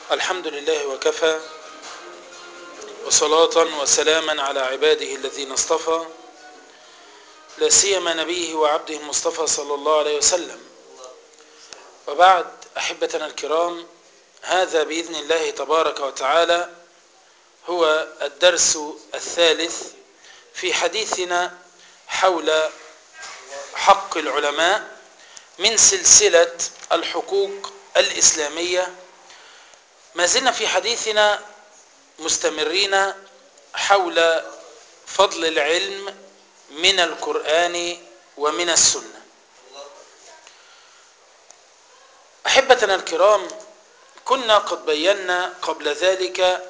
الحمد لله وكفى وصلاة وسلاما على عباده الذين اصطفى لا سيما نبيه وعبده المصطفى صلى الله عليه وسلم وبعد أحبتنا الكرام هذا بإذن الله تبارك وتعالى هو الدرس الثالث في حديثنا حول حق العلماء من سلسلة الحقوق الإسلامية ما زلنا في حديثنا مستمرين حول فضل العلم من القرآن ومن السنة أحبتنا الكرام كنا قد بينا قبل ذلك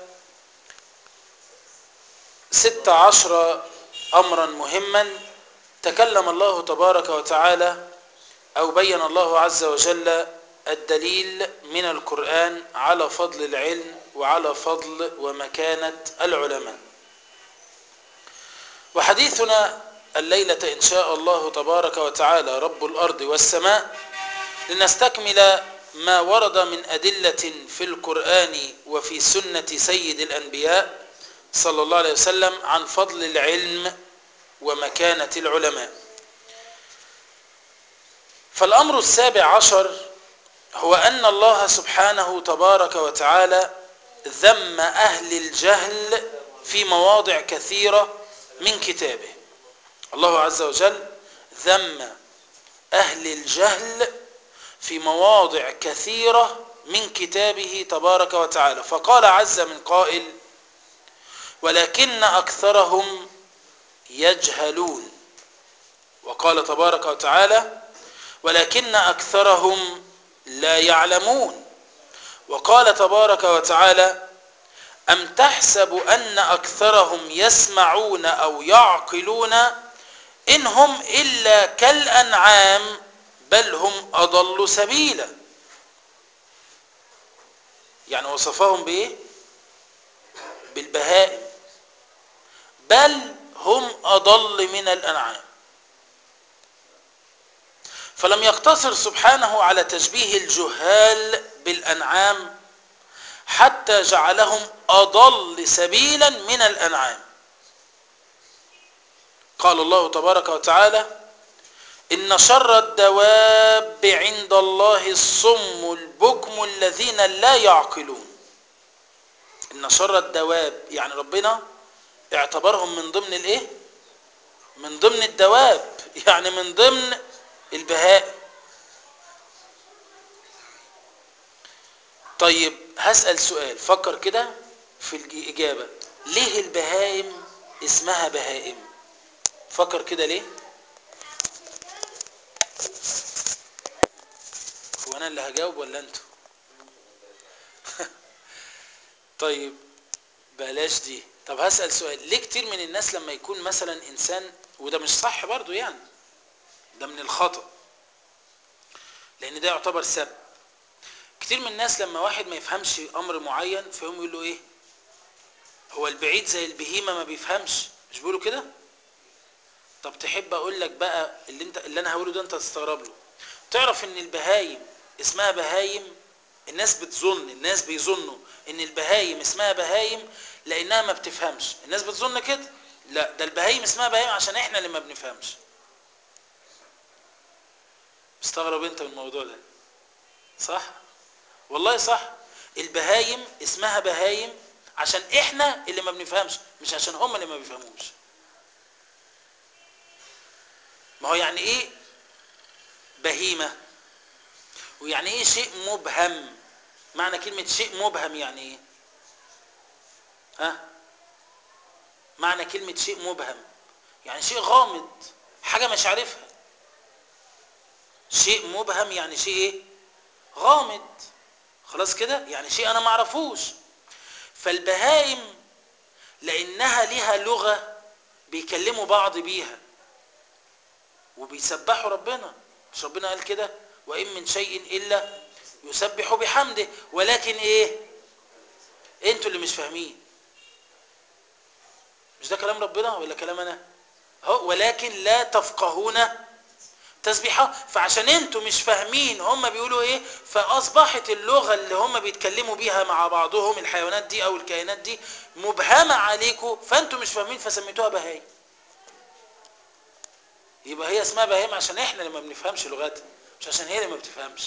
ست عشر أمرا مهما تكلم الله تبارك وتعالى أو بين الله عز وجل الدليل من القرآن على فضل العلم وعلى فضل ومكانة العلماء وحديثنا الليلة إن شاء الله تبارك وتعالى رب الأرض والسماء لنستكمل ما ورد من أدلة في القرآن وفي سنة سيد الأنبياء صلى الله عليه وسلم عن فضل العلم ومكانة العلماء فالأمر السابع عشر هو أن الله سبحانه تبارك وتعالى ذم أهل الجهل في مواضع كثيرة من كتابه الله عز وجل ذم أهل الجهل في مواضع كثيرة من كتابه تبارك وتعالى فقال عز من قائل ولكن أكثرهم يجهلون وقال تبارك وتعالى ولكن أكثرهم لا يعلمون وقال تبارك وتعالى أم تحسب أن أكثرهم يسمعون أو يعقلون إن هم إلا كالأنعام بل هم أضل سبيلا يعني وصفهم بإيه بالبهائم بل هم أضل من الأنعام فلم يقتصر سبحانه على تشبيه الجهال بالأنعام حتى جعلهم أضل سبيلا من الأنعام قال الله تبارك وتعالى إن شر الدواب عند الله الصم البكم الذين لا يعقلون إن شر الدواب يعني ربنا اعتبرهم من ضمن الايه من ضمن الدواب يعني من ضمن البهائم طيب هسأل سؤال فكر كده في الإجابة ليه البهائم اسمها بهائم فكر كده ليه هو أنا اللي هجاوب ولا أنتوا طيب بلاش دي طب هسأل سؤال ليه كتير من الناس لما يكون مثلا إنسان وده مش صح برضو يعني ده من الخطأ لأن ده يعتبر سب كتير من الناس لما واحد ما يفهمش أمر معين فيهم يقول له إيه هو البعيد زي البهيمة ما بيفهمش مش بيقولوا كده طب تحب أقول لك بقى اللي, انت اللي أنا هقوله ده أنت تستغرب له تعرف إن البهايم اسمها بهايم الناس بتظن الناس بيظنوا إن البهايم اسمها بهايم لأنها ما بتفهمش الناس بتظن كده لا ده البهايم اسمها بهايم عشان احنا اللي ما بنفهمش مستغرب انت من الموضوع ده صح والله صح البهايم اسمها بهايم عشان احنا اللي ما بنفهمش مش عشان هم اللي ما بيفهموش ما هو يعني ايه بهيمة ويعني ايه شيء مبهم معنى كلمة شيء مبهم يعني ايه ها معنى كلمة شيء مبهم يعني شيء غامض حاجة مش عارفها شيء مبهم يعني شيء ايه غامض خلاص كده يعني شيء انا معرفوش فالبهائم لانها لها لغة بيكلموا بعض بيها وبيسبحوا ربنا مش ربنا قال كده وان من شيء الا يسبح بحمده ولكن ايه انتوا اللي مش فاهمين مش ده كلام ربنا ولا كلام انا اهو ولكن لا تفقهون تسبيحة فعشان انتوا مش فاهمين هم بيقولوا ايه فاصبحت اللغة اللي هم بيتكلموا بيها مع بعضهم الحيوانات دي او الكائنات دي مبهمة عليكم فانتوا مش فاهمين فسميتوها بهايم يبقى هي اسمها بهايم عشان احنا اللي ما بنفهمش لغتها مش عشان هي اللي ما بتفهمش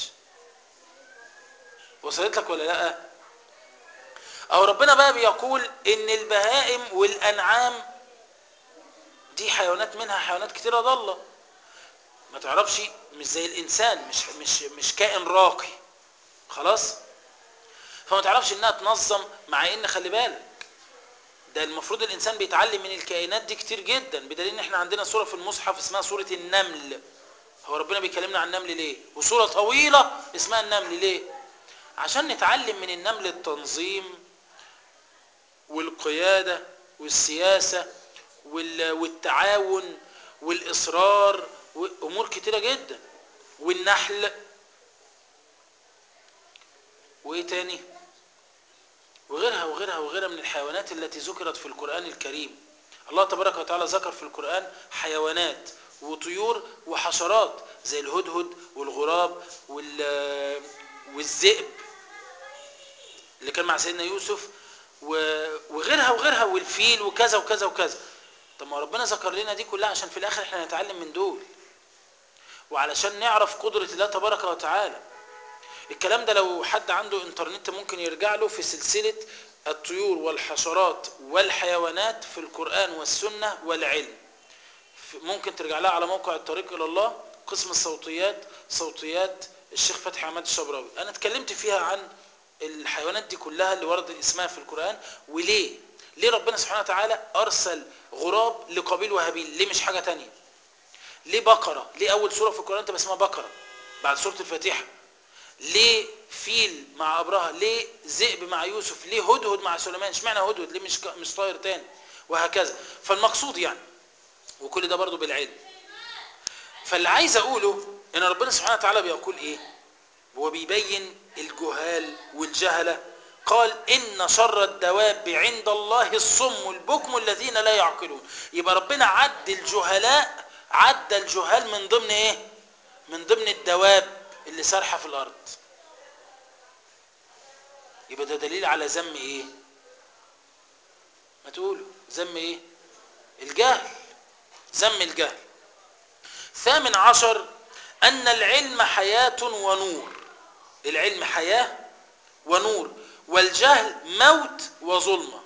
وصلت لك ولا لا او ربنا بقى بيقول ان البهائم والانعام دي حيوانات منها حيوانات كتيرة ضالة ما تعرفش مش زي الانسان مش مش مش كائن راقي خلاص فما تعرفش انها تنظم مع ان خلي بالك ده المفروض الانسان بيتعلم من الكائنات دي كتير جدا بدليل ان احنا عندنا سوره في المصحف اسمها سوره النمل هو ربنا بيكلمنا عن النمل ليه وسوره طويله اسمها النمل ليه عشان نتعلم من النمل التنظيم والقياده والسياسه والتعاون والاصرار وامور كتيره جدا والنحل وايه تاني وغيرها وغيرها وغيرها من الحيوانات التي ذكرت في القرآن الكريم الله تبارك وتعالى ذكر في القرآن حيوانات وطيور وحشرات زي الهدهد والغراب والذئب اللي كان مع سيدنا يوسف وغيرها وغيرها والفيل وكذا وكذا وكذا طب ما ربنا ذكر لنا دي كلها عشان في الاخر احنا نتعلم من دول وعلشان نعرف قدرة الله تبارك وتعالى الكلام ده لو حد عنده انترنت ممكن يرجع له في سلسلة الطيور والحشرات والحيوانات في القرآن والسنة والعلم ممكن ترجع لها على موقع الطريق إلى الله قسم الصوتيات صوتيات الشيخ فتحي عماد الشبراوي أنا اتكلمت فيها عن الحيوانات دي كلها اللي ورد اسمها في القرآن وليه ليه ربنا سبحانه وتعالى أرسل غراب لقابيل وهابيل ليه مش حاجة تانية ليه بقرة ليه أول سورة في القرآن تبقى اسمها بقرة بعد سورة الفاتحة ليه فيل مع ابرهه ليه ذئب مع يوسف ليه هدهد مع سليمان اشمعنى هدهد ليه مش مش طاير تاني وهكذا فالمقصود يعني وكل ده برضو بالعلم فاللي عايز اقوله ان ربنا سبحانه وتعالى بيقول ايه هو بيبين الجهال والجهله قال ان شر الدواب عند الله الصم البكم الذين لا يعقلون يبقى ربنا عد الجهلاء عد الجهال من ضمن ايه من ضمن الدواب اللي سارحه في الارض يبقى ده دليل على ذم ايه ما تقولوا ذم ايه الجهل ذم الجهل ثامن عشر ان العلم حياة ونور العلم حياة ونور والجهل موت وظلمة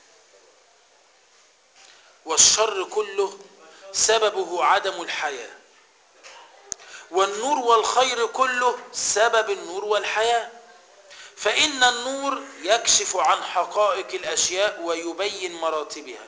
والشر كله سببه عدم الحياه والنور والخير كله سبب النور والحياة فإن النور يكشف عن حقائق الأشياء ويبين مراتبها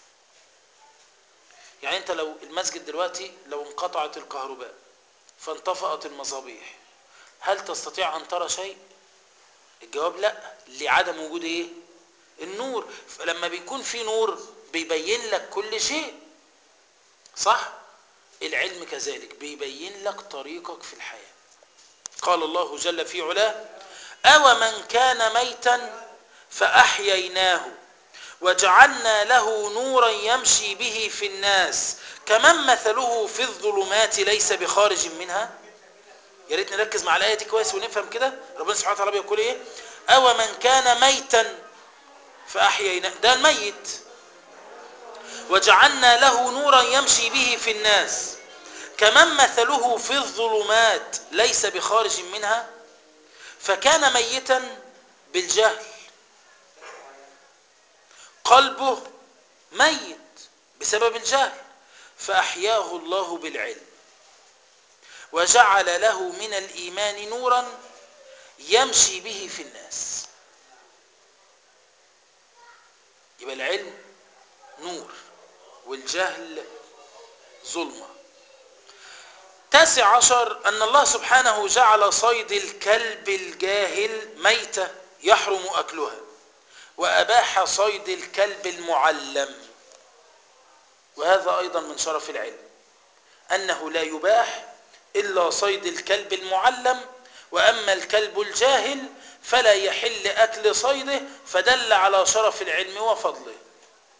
يعني أنت لو المسجد دلوقتي لو انقطعت الكهرباء فانطفأت المصابيح هل تستطيع أن ترى شيء الجواب لا لعدم وجود إيه النور فلما بيكون في نور بيبين لك كل شيء صح العلم كذلك بيبين لك طريقك في الحياة قال الله جل في علاه أو من كان ميتا فأحييناه وجعلنا له نورا يمشي به في الناس كمن مثله في الظلمات ليس بخارج منها يا ريت نركز مع الآية دي كويس ونفهم كده ربنا سبحانه وتعالى بيقول إيه أو من كان ميتا فأحييناه ده الميت وجعلنا له نورا يمشي به في الناس كمن مثله في الظلمات ليس بخارج منها فكان ميتا بالجهل قلبه ميت بسبب الجهل فأحياه الله بالعلم وجعل له من الإيمان نورا يمشي به في الناس يبقى العلم نور والجهل ظلمة تاسع عشر أن الله سبحانه جعل صيد الكلب الجاهل ميتة يحرم أكلها وأباح صيد الكلب المعلم وهذا أيضا من شرف العلم أنه لا يباح إلا صيد الكلب المعلم وأما الكلب الجاهل فلا يحل أكل صيده فدل على شرف العلم وفضله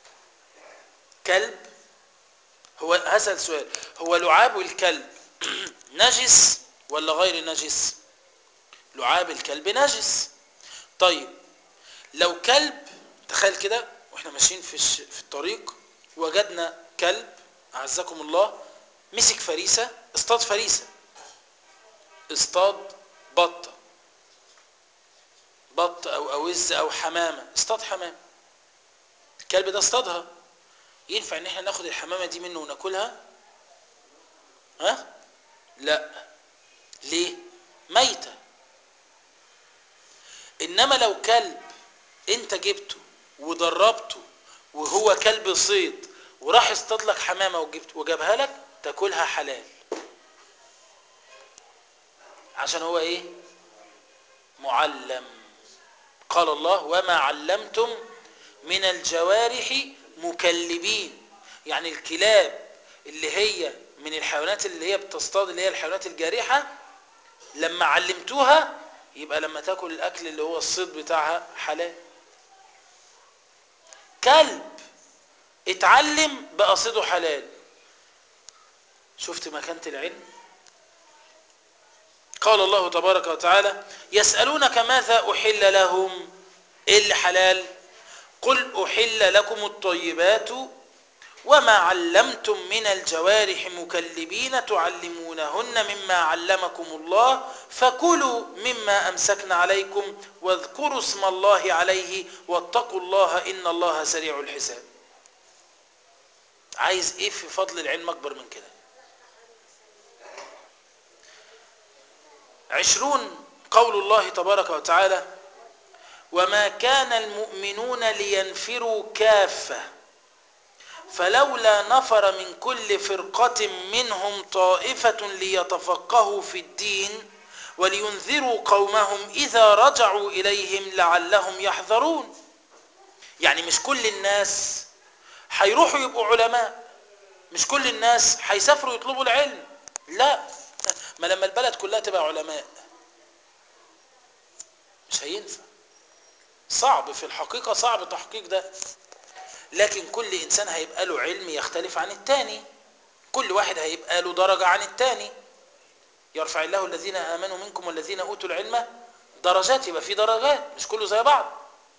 كلب هو هسأل سؤال هو لعاب الكلب نجس ولا غير نجس لعاب الكلب نجس طيب لو كلب تخيل كده واحنا ماشيين في الش... في الطريق وجدنا كلب اعزكم الله مسك فريسه اصطاد فريسه اصطاد بطه بط او اوز او حمامه اصطاد حمامه الكلب ده اصطادها ينفع ان احنا ناخد الحمامه دي منه وناكلها ها لا ليه ميته انما لو كلب انت جبته ودربته وهو كلب صيد وراح اصطاد لك حمامه وجبت وجابها لك تاكلها حلال عشان هو ايه معلم قال الله وما علمتم من الجوارح مكلبين يعني الكلاب اللي هي من الحيوانات اللي هي بتصطاد اللي هي الحيوانات الجارحة لما علمتوها يبقى لما تاكل الاكل اللي هو الصيد بتاعها حلال كلب اتعلم بقى صيده حلال شفت مكانة العلم قال الله تبارك وتعالى يسألونك ماذا أحل لهم إيه اللي حلال قل أحل لكم الطيبات وما علمتم من الجوارح مكلبين تعلمونهن مما علمكم الله فكلوا مما أمسكن عليكم واذكروا اسم الله عليه واتقوا الله إن الله سريع الحساب عايز ايه في فضل العلم اكبر من كده عشرون قول الله تبارك وتعالى وما كان المؤمنون لينفروا كافة فلولا نفر من كل فرقة منهم طائفة ليتفقهوا في الدين ولينذروا قومهم إذا رجعوا إليهم لعلهم يحذرون يعني مش كل الناس هيروحوا يبقوا علماء مش كل الناس هيسافروا يطلبوا العلم لا ما لما البلد كلها تبقى علماء مش هينفع صعب في الحقيقة صعب تحقيق ده لكن كل إنسان هيبقى له علم يختلف عن التاني كل واحد هيبقى له درجة عن التاني يرفع الله الذين آمنوا منكم والذين أوتوا العلم درجات يبقى في درجات مش كله زي بعض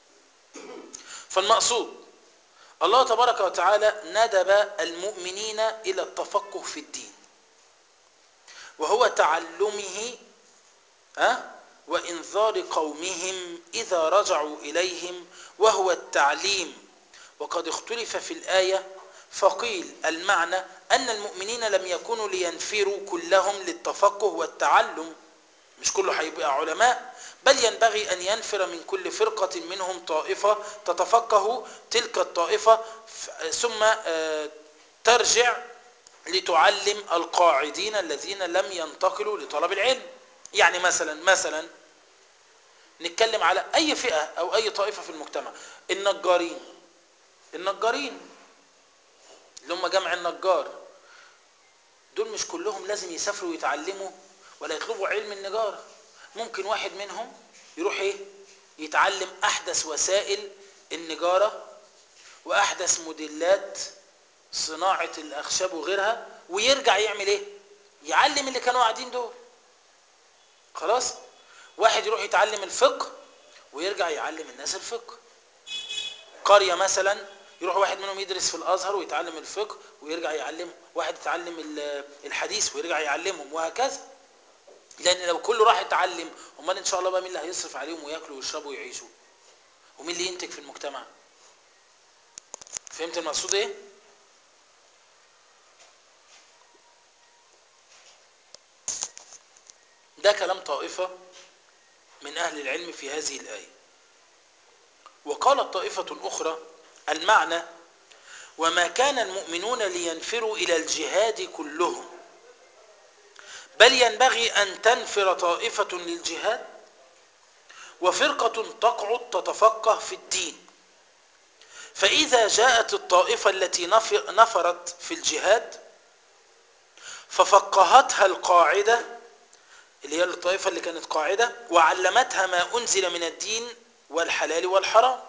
فالمقصود الله تبارك وتعالى ندب المؤمنين إلى التفقه في الدين وهو تعلمه أه؟ وإنذار قومهم إذا رجعوا إليهم وهو التعليم وقد اختلف في الآية فقيل المعنى أن المؤمنين لم يكونوا لينفروا كلهم للتفقه والتعلم مش كله هيبقى علماء بل ينبغي أن ينفر من كل فرقة منهم طائفة تتفقه تلك الطائفة ثم ترجع لتعلم القاعدين الذين لم ينتقلوا لطلب العلم يعني مثلا مثلا نتكلم على أي فئة أو أي طائفة في المجتمع النجارين النجارين اللي هم جمع النجار دول مش كلهم لازم يسافروا ويتعلموا ولا يطلبوا علم النجارة ممكن واحد منهم يروح ايه يتعلم احدث وسائل النجارة واحدث موديلات صناعة الاخشاب وغيرها ويرجع يعمل ايه يعلم اللي كانوا قاعدين دول خلاص واحد يروح يتعلم الفقه ويرجع يعلم الناس الفقه قرية مثلا يروح واحد منهم يدرس في الازهر ويتعلم الفقه ويرجع يعلم واحد يتعلم الحديث ويرجع يعلمهم وهكذا لان لو كله راح يتعلم امال ان شاء الله بقى مين اللي هيصرف عليهم وياكلوا ويشربوا ويعيشوا ومين اللي ينتج في المجتمع فهمت المقصود ايه ده كلام طائفة من أهل العلم في هذه الآية وقالت طائفة أخرى المعنى وما كان المؤمنون لينفروا إلى الجهاد كلهم بل ينبغي أن تنفر طائفة للجهاد وفرقة تقعد تتفقه في الدين فإذا جاءت الطائفة التي نفرت في الجهاد ففقهتها القاعدة اللي هي الطائفة اللي كانت قاعدة وعلمتها ما أنزل من الدين والحلال والحرام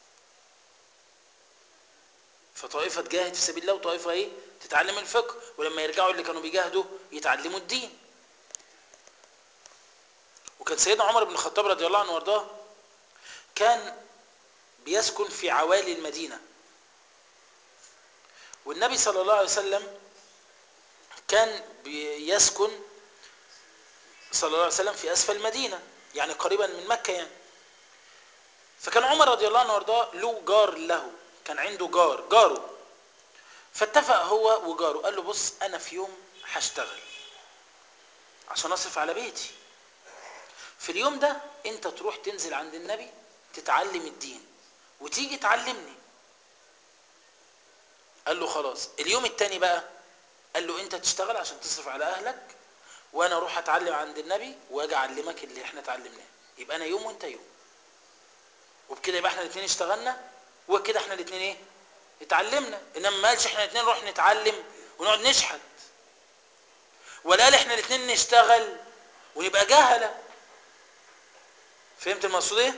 فطائفة تجاهد في سبيل الله وطائفة ايه تتعلم الفقه ولما يرجعوا اللي كانوا بيجاهدوا يتعلموا الدين وكان سيدنا عمر بن الخطاب رضي الله عنه وارضاه كان بيسكن في عوالي المدينة والنبي صلى الله عليه وسلم كان بيسكن صلى الله عليه وسلم في أسفل المدينة يعني قريبا من مكة يعني فكان عمر رضي الله عنه وارضاه له جار له كان عنده جار جاره فاتفق هو وجاره قال له بص انا في يوم هشتغل عشان اصرف على بيتي في اليوم ده انت تروح تنزل عند النبي تتعلم الدين وتيجي تعلمني قال له خلاص اليوم التاني بقى قال له انت تشتغل عشان تصرف على اهلك وانا اروح اتعلم عند النبي واجي اعلمك اللي احنا اتعلمناه يبقى انا يوم وانت يوم وبكده يبقى احنا الاثنين اشتغلنا وكده احنا الاثنين ايه اتعلمنا انما ما قالش احنا الاثنين نروح نتعلم ونقعد نشحت ولا قال احنا الاثنين نشتغل ونبقى جهله فهمت المقصود ايه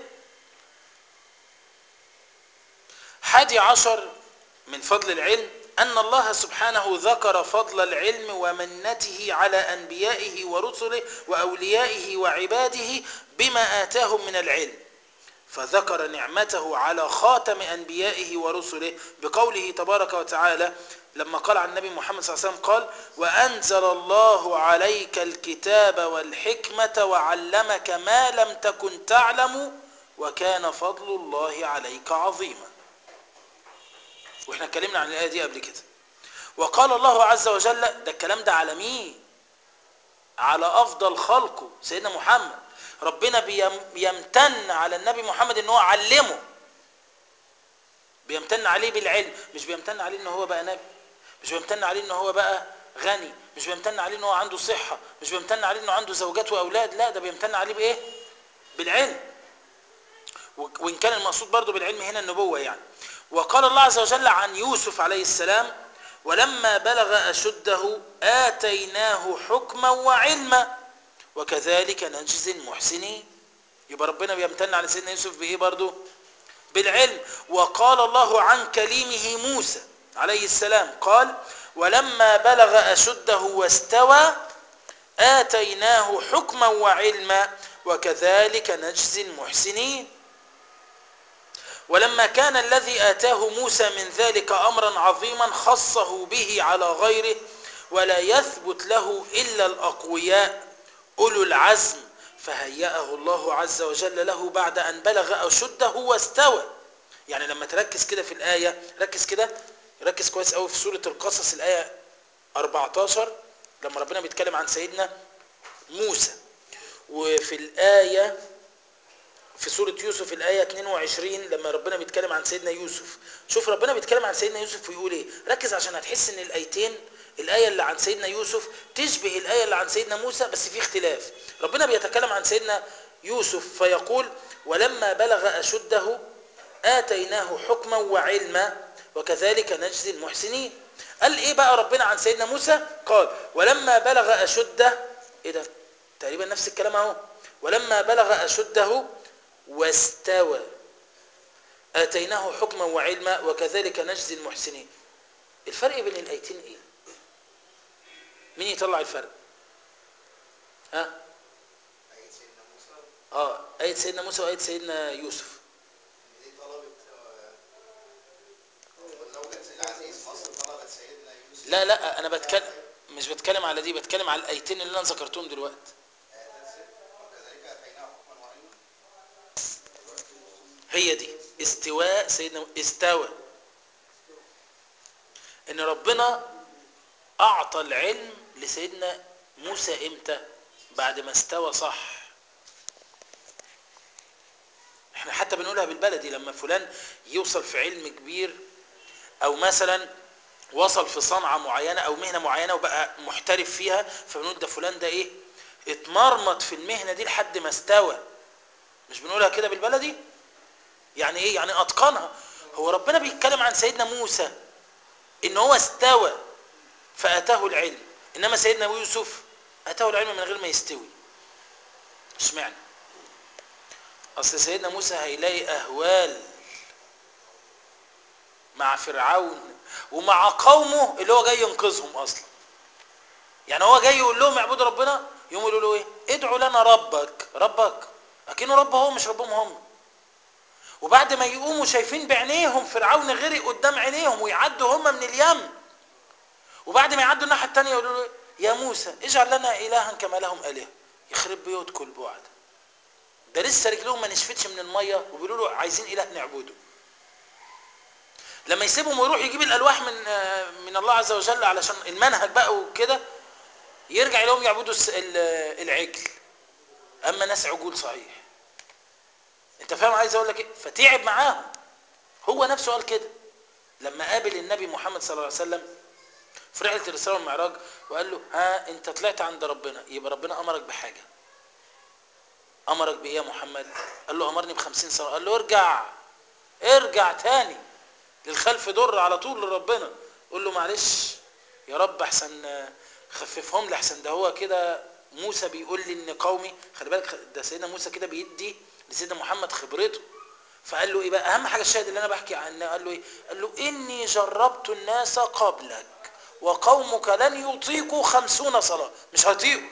حادي عشر من فضل العلم أن الله سبحانه ذكر فضل العلم ومنته على أنبيائه ورسله وأوليائه وعباده بما آتاهم من العلم فذكر نعمته على خاتم أنبيائه ورسله بقوله تبارك وتعالى لما قال عن النبي محمد صلى الله عليه وسلم قال وأنزل الله عليك الكتاب والحكمة وعلمك ما لم تكن تعلم وكان فضل الله عليك عظيما واحنا اتكلمنا عن الآية دي قبل كده وقال الله عز وجل ده الكلام ده على مين على أفضل خلقه سيدنا محمد ربنا بيمتن على النبي محمد ان هو علمه بيمتن عليه بالعلم مش بيمتن عليه ان هو بقى نبي مش بيمتن عليه ان هو بقى غني مش بيمتن عليه ان هو عنده صحة مش بيمتن عليه انه عنده زوجات واولاد لا ده بيمتن عليه بايه بالعلم وان كان المقصود برضه بالعلم هنا النبوة يعني وقال الله عز وجل عن يوسف عليه السلام ولما بلغ أشده آتيناه حكما وعلما وكذلك نجزي المحسنين يبقى ربنا بيمتن على سيدنا يوسف بإيه برضه بالعلم وقال الله عن كليمه موسى عليه السلام قال ولما بلغ أشده واستوى آتيناه حكما وعلما وكذلك نجزي المحسنين ولما كان الذي آتاه موسى من ذلك أمرا عظيما خصه به على غيره ولا يثبت له إلا الأقوياء أولو العزم فهيأه الله عز وجل له بعد أن بلغ أشده واستوى يعني لما تركز كده في الآية ركز كده ركز كويس قوي في سورة القصص الآية 14 لما ربنا بيتكلم عن سيدنا موسى وفي الآية في سورة يوسف الآية 22 لما ربنا بيتكلم عن سيدنا يوسف شوف ربنا بيتكلم عن سيدنا يوسف ويقول ايه ركز عشان هتحس ان الآيتين الآية اللي عن سيدنا يوسف تشبه الآية اللي عن سيدنا موسى بس في اختلاف ربنا بيتكلم عن سيدنا يوسف فيقول ولما بلغ أشده آتيناه حكما وعلما وكذلك نجزي المحسنين قال ايه بقى ربنا عن سيدنا موسى قال ولما بلغ أشده ايه ده تقريبا نفس الكلام اهو ولما بلغ أشده واستوى آتيناه حكما وعلما وكذلك نجزي المحسنين الفرق بين الآيتين ايه مين يطلع الفرق ها آية سيدنا موسى اه آية سيدنا موسى وآية سيدنا يوسف إن دي طلبت آه، زوجة العزيز مصر طلبت سيدنا يوسف لا لا انا بتكلم مش بتكلم على دي بتكلم على الايتين اللي انا ذكرتهم دلوقتي آيات ست وكذلك آتيناه حكما وعلما هي دي استواء سيدنا استوى ان ربنا اعطى العلم لسيدنا موسى امتى بعد ما استوى صح احنا حتى بنقولها بالبلدي لما فلان يوصل في علم كبير او مثلا وصل في صنعة معينة او مهنة معينة وبقى محترف فيها فبنقول ده فلان ده ايه اتمرمط في المهنة دي لحد ما استوى مش بنقولها كده بالبلدي يعني ايه يعني اتقنها هو ربنا بيتكلم عن سيدنا موسى ان هو استوى فاتاه العلم انما سيدنا يوسف اتاه العلم من غير ما يستوي اشمعنى اصل سيدنا موسى هيلاقي اهوال مع فرعون ومع قومه اللي هو جاي ينقذهم اصلا يعني هو جاي يقول لهم اعبدوا ربنا يقوم يقولوا له ايه ادعوا لنا ربك ربك اكنه رب هو مش ربهم هم وبعد ما يقوموا شايفين بعينيهم فرعون غرق قدام عينيهم ويعدوا هم من اليم وبعد ما يعدوا الناحيه الثانيه يقولوا له يا موسى اجعل لنا الها كما لهم الهه يخرب بيوتكم البعد ده لسه رجلهم ما نشفتش من الميه وبيقولوا له عايزين اله نعبده لما يسيبهم ويروح يجيب الالواح من آه، من الله عز وجل علشان المنهج بقى وكده يرجع لهم يعبدوا الس- ال- العجل اما ناس عجول صحيح انت فاهم عايز اقول لك ايه فتعب معاهم هو نفسه قال كده لما قابل النبي محمد صلى الله عليه وسلم في رحله الاسراء والمعراج وقال له ها انت طلعت عند ربنا يبقى ربنا امرك بحاجه امرك بايه يا محمد قال له امرني بخمسين سنه قال له ارجع ارجع تاني للخلف در على طول لربنا قول له معلش يا رب احسن آه، خففهم لي احسن ده هو كده موسى بيقول لي ان قومي خلي بالك ده سيدنا موسى كده بيدي لسيدنا محمد خبرته فقال له ايه بقى اهم حاجه الشاهد اللي انا بحكي عنه قال له ايه قال له اني جربت الناس قبلك وقومك لن يطيقوا خمسون صلاه مش هيطيقوا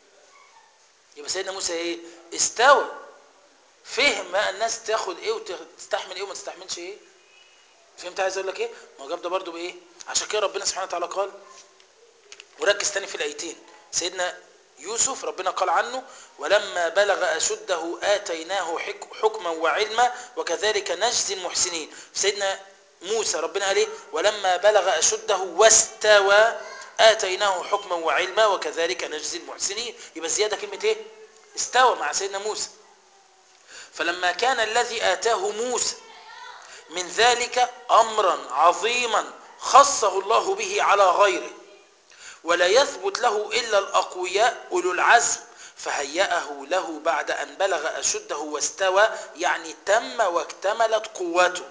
يبقى سيدنا موسى ايه استوى فهم بقى الناس تاخد ايه وتستحمل ايه وما تستحملش ايه فهمت عايز اقول لك ايه ما هو جاب ده برضه بايه عشان كده ربنا سبحانه وتعالى قال وركز تاني في الايتين سيدنا يوسف ربنا قال عنه ولما بلغ اشده اتيناه حك- حكما وعلما وكذلك نجزي المحسنين سيدنا موسى ربنا قال ايه ولما بلغ اشده واستوى اتيناه حكما وعلما وكذلك نجزي المحسنين يبقى زياده كلمه ايه استوى مع سيدنا موسى فلما كان الذي اتاه موسى من ذلك امرا عظيما خصه الله به على غيره ولا يثبت له الا الاقوياء اولو العزم فهيأه له بعد ان بلغ اشده واستوى يعني تم واكتملت قوته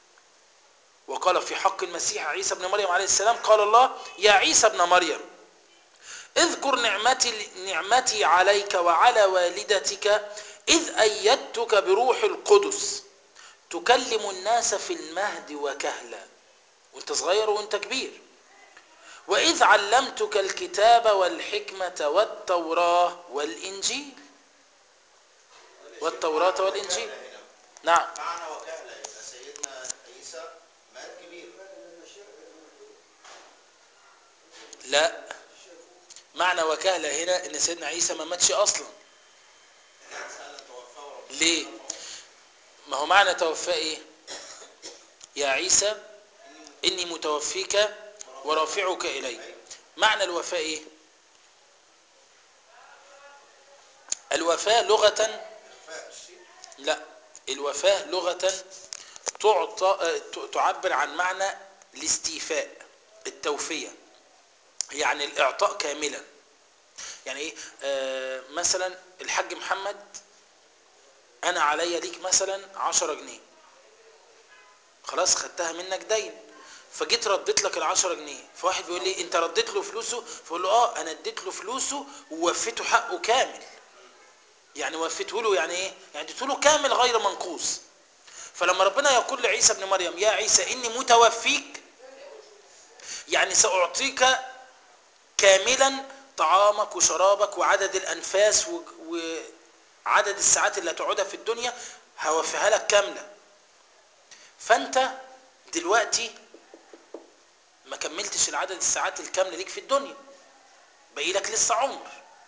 وقال في حق المسيح عيسى ابن مريم عليه السلام قال الله يا عيسى ابن مريم اذكر نعمتي نعمتي عليك وعلى والدتك اذ ايدتك بروح القدس تكلم الناس في المهد وكهلا وانت صغير وانت كبير واذ علمتك الكتاب والحكمه والتوراه والانجيل والتوراه والانجيل نعم معنى وكهلة يبقى سيدنا عيسى مات كبير لا معنى وكهله هنا ان سيدنا عيسى ما ماتش اصلا سأل توفاه ربنا ليه ما هو معنى توفاه ايه يا عيسى اني متوفيك ورافعك الي معنى الوفاء ايه الوفاة لغة إخفاء الشيء لا الوفاة لغة تعطى آه، ت- تعبر عن معنى الاستيفاء التوفية يعني الإعطاء كاملا يعني إيه آه مثلا الحاج محمد أنا عليا ليك مثلا عشرة جنيه خلاص خدتها منك دين فجيت رديت لك العشرة جنيه فواحد بيقول لي انت رديت له فلوسه فقول له اه انا اديت له فلوسه ووفيته حقه كامل يعني وفيته له يعني ايه يعني اديته له كامل غير منقوص فلما ربنا يقول لعيسى ابن مريم يا عيسى اني متوفيك يعني ساعطيك كاملا طعامك وشرابك وعدد الانفاس و- وعدد الساعات اللي هتقعدها في الدنيا هوفيها لك كامله فانت دلوقتي ما كملتش العدد الساعات الكامله ليك في الدنيا باقي لك لسه عمر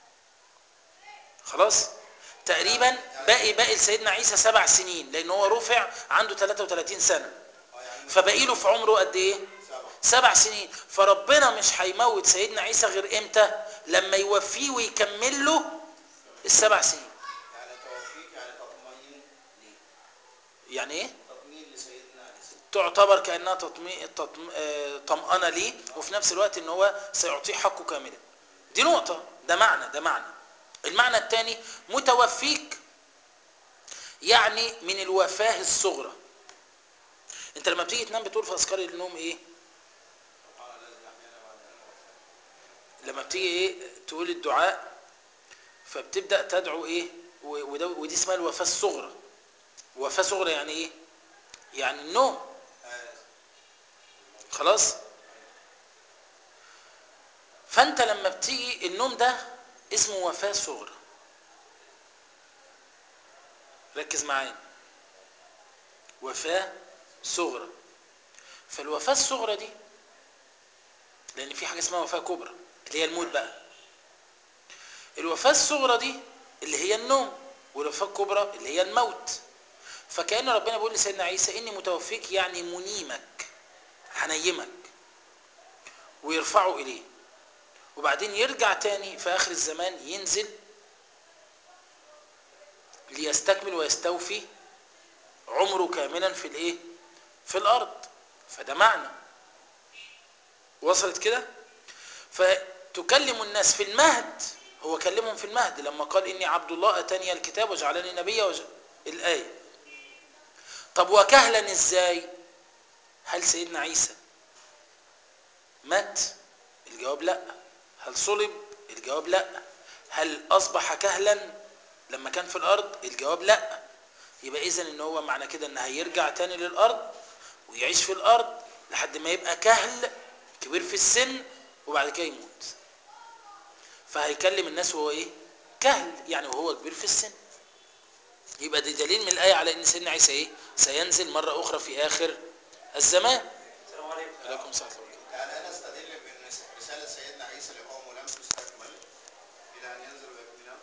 خلاص تقريبا باقي باقي لسيدنا عيسى سبع سنين لان هو رفع عنده 33 سنه اه يعني فباقي له في عمره قد ايه سبعة سبع سنين فربنا مش هيموت سيدنا عيسى غير امتى لما يوفيه ويكمل له السبع سنين يعني توفيك يعني تطمئن ليه يعني ايه تطمئن لسيدنا عيسى تعتبر كانها تطمئ تطم... آه، طمأنة ليه وفي نفس الوقت ان هو سيعطيه حقه كاملا دي نقطة ده معنى ده معنى المعنى الثاني متوفيك يعني من الوفاة الصغرى انت لما بتيجي تنام بتقول في اذكار النوم ايه سبحان الذي أحيانا بعد أن أماتنا. لما بتيجي ايه تقول الدعاء فبتبدا تدعو ايه و- وده ودي اسمها الوفاه الصغرى وفاه صغرى يعني ايه يعني النوم آه، خلاص فانت لما بتيجي النوم ده اسمه وفاة صغرى ركز معايا وفاة صغرى فالوفاة الصغرى دي لأن في حاجة اسمها وفاة كبرى اللي هي الموت بقى الوفاة الصغرى دي اللي هي النوم والوفاة الكبرى اللي هي الموت فكأن ربنا بيقول لسيدنا عيسى إني متوفيك يعني منيمك هنيمك ويرفعه إليه وبعدين يرجع تاني في آخر الزمان ينزل ليستكمل ويستوفي عمره كاملا في الايه في الارض فده معنى وصلت كده فتكلم الناس في المهد هو كلمهم في المهد لما قال اني عبد الله اتاني الكتاب وجعلني نبيا وج... الايه طب وكهلا ازاي هل سيدنا عيسى مات الجواب لا هل صلب الجواب لا هل اصبح كهلا لما كان في الارض الجواب لا يبقى اذا ان هو معنى كده ان هيرجع تاني للارض ويعيش في الارض لحد ما يبقى كهل كبير في السن وبعد كده يموت فهيكلم الناس وهو ايه كهل يعني وهو كبير في السن يبقى دي دليل من الايه على ان سيدنا عيسى ايه سينزل مره اخرى في اخر الزمان السلام عليكم عليكم السلام ورحمة الله. يعني انا استدل بان رساله سيدنا عيسى لقومه لم تستكمل الى ان ينزل ويكملها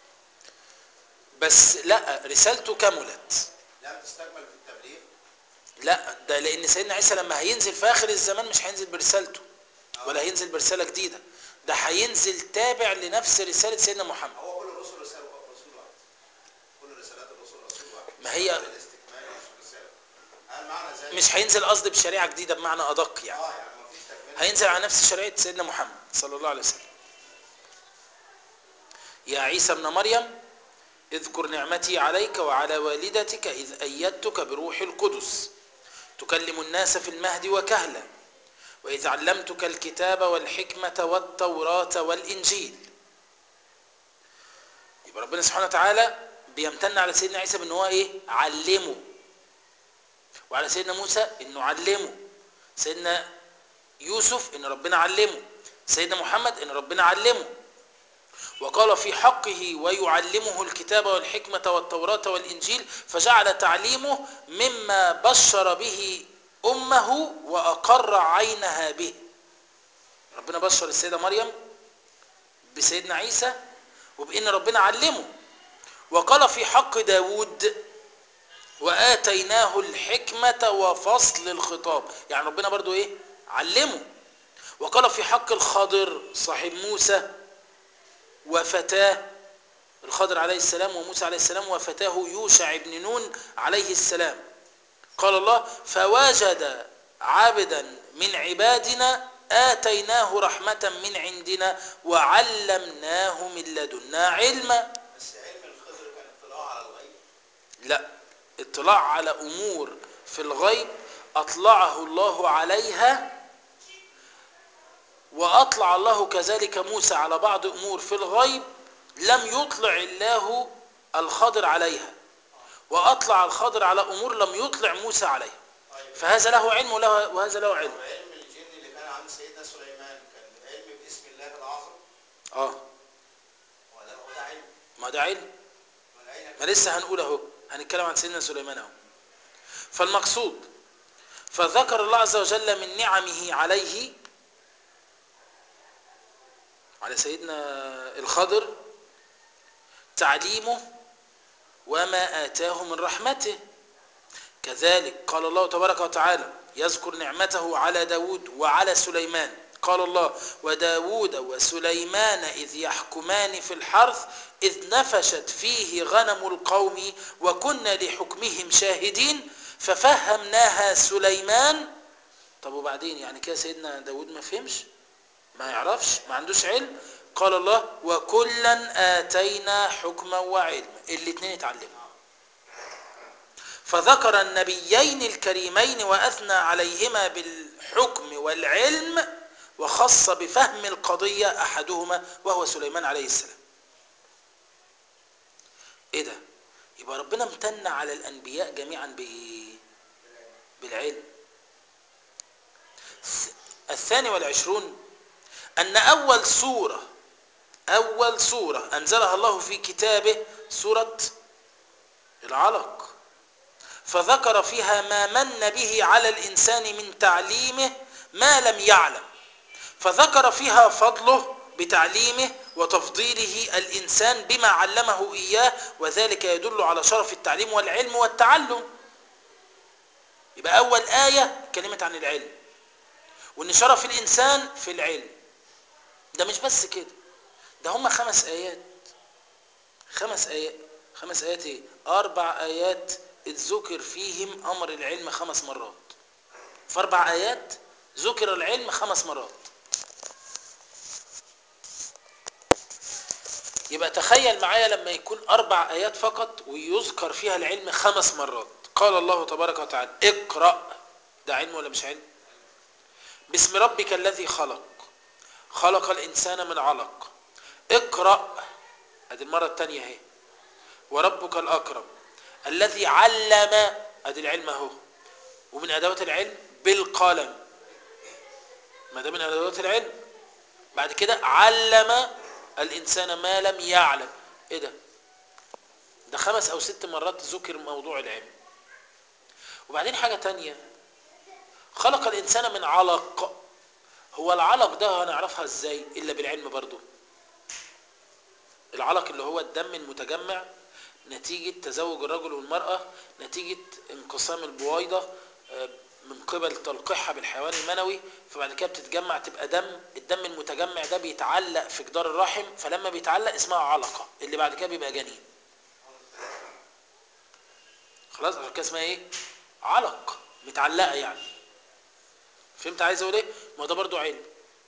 بس لا رسالته كملت لم تستكمل في التبليغ لا ده لان سيدنا عيسى لما هينزل في اخر الزمان مش هينزل برسالته ولا هينزل برساله جديده ده هينزل تابع لنفس رساله سيدنا محمد هو كل الرسل رساله رسول واحد كل رسالات الرسل رسول واحد ما هي- الاستكمال مش رساله هل معنى ذلك مش هينزل قصد بشريعه جديده بمعنى ادق يعني اه يعني ما فيش تكمله هينزل على نفس شريعه سيدنا محمد صلى الله عليه وسلم يا عيسى ابن مريم اذكر نعمتي عليك وعلى والدتك اذ ايدتك بروح القدس تكلم الناس في المهد وكهلا واذ علمتك الكتاب والحكمه والتوراه والانجيل يبقى ربنا سبحانه وتعالى بيمتن على سيدنا عيسى بان هو ايه علمه وعلى سيدنا موسى انه علمه سيدنا يوسف ان ربنا علمه سيدنا محمد ان ربنا علمه وقال في حقه ويعلمه الكتاب والحكمة والتوراة والإنجيل فجعل تعليمه مما بشر به أمه وأقر عينها به ربنا بشر السيدة مريم بسيدنا عيسى وبأن ربنا علمه وقال في حق داود وآتيناه الحكمة وفصل الخطاب يعني ربنا برضو إيه علمه وقال في حق الخضر صاحب موسى وفتاه الخضر عليه السلام وموسى عليه السلام وفتاه يوشع بن نون عليه السلام قال الله فوجد عبدا من عبادنا آتيناه رحمة من عندنا وعلمناه من لدنا علما بس علم الخضر كان اطلاع على الغيب لا اطلاع على أمور في الغيب أطلعه الله عليها وأطلع الله كذلك موسى على بعض أمور في الغيب لم يطلع الله الخضر عليها وأطلع الخضر على أمور لم يطلع موسى عليها طيب فهذا له علم وله وهذا له علم وعلم الجن اللي كان عند سيدنا سليمان كان علم باسم الله الاعظم اه ولا هو ده علم ما ده علم من اين ما لسه هنقول اهو هنتكلم عن سيدنا سليمان اهو فالمقصود فذكر الله عز وجل من نعمه عليه على سيدنا الخضر تعليمه وما آتاه من رحمته كذلك قال الله تبارك وتعالى يذكر نعمته على داود وعلى سليمان قال الله وداود وسليمان إذ يحكمان في الحرث إذ نفشت فيه غنم القوم وكنا لحكمهم شاهدين ففهمناها سليمان طب وبعدين يعني كده سيدنا داود ما فهمش ما يعرفش ما عندوش علم قال الله وكلا آتينا حكما وعلما الاثنين اتعلموا فذكر النبيين الكريمين وأثنى عليهما بالحكم والعلم وخص بفهم القضية أحدهما وهو سليمان عليه السلام إيه ده يبقى ربنا امتن على الأنبياء جميعا بإيه بالعلم الثاني والعشرون أن أول سورة أول سورة أنزلها الله في كتابه سورة العلق فذكر فيها ما من به على الإنسان من تعليمه ما لم يعلم فذكر فيها فضله بتعليمه وتفضيله الإنسان بما علمه إياه وذلك يدل على شرف التعليم والعلم والتعلم يبقى أول آية كلمة عن العلم وإن شرف الإنسان في العلم ده مش بس كده ده هم خمس آيات خمس آيات خمس آيات إيه؟ أربع آيات ذكر فيهم أمر العلم خمس مرات في أربع آيات ذكر العلم خمس مرات يبقى تخيل معايا لما يكون أربع آيات فقط ويذكر فيها العلم خمس مرات قال الله تبارك وتعالى اقرأ ده علم ولا مش علم باسم ربك الذي خلق خلق الإنسان من علق اقرأ ادي المرة الثانية اهي وربك الأكرم الذي علم ادي العلم اهو ومن أدوات العلم بالقلم ما ده من أدوات العلم بعد كده علم الإنسان ما لم يعلم ايه ده ده خمس أو ست مرات ذكر موضوع العلم وبعدين حاجة تانية خلق الإنسان من علق هو العلق ده هنعرفها ازاي إلا بالعلم برضو العلق اللي هو الدم المتجمع نتيجة تزوج الرجل والمرأة نتيجة انقسام البويضة من قبل تلقيحها بالحيوان المنوي فبعد كده بتتجمع تبقى دم الدم المتجمع ده بيتعلق في جدار الرحم فلما بيتعلق اسمها علقة اللي بعد كده بيبقى جنين خلاص عشان كده اسمها ايه علق متعلقة يعني فهمت عايز اقول ايه ما ده برضو علم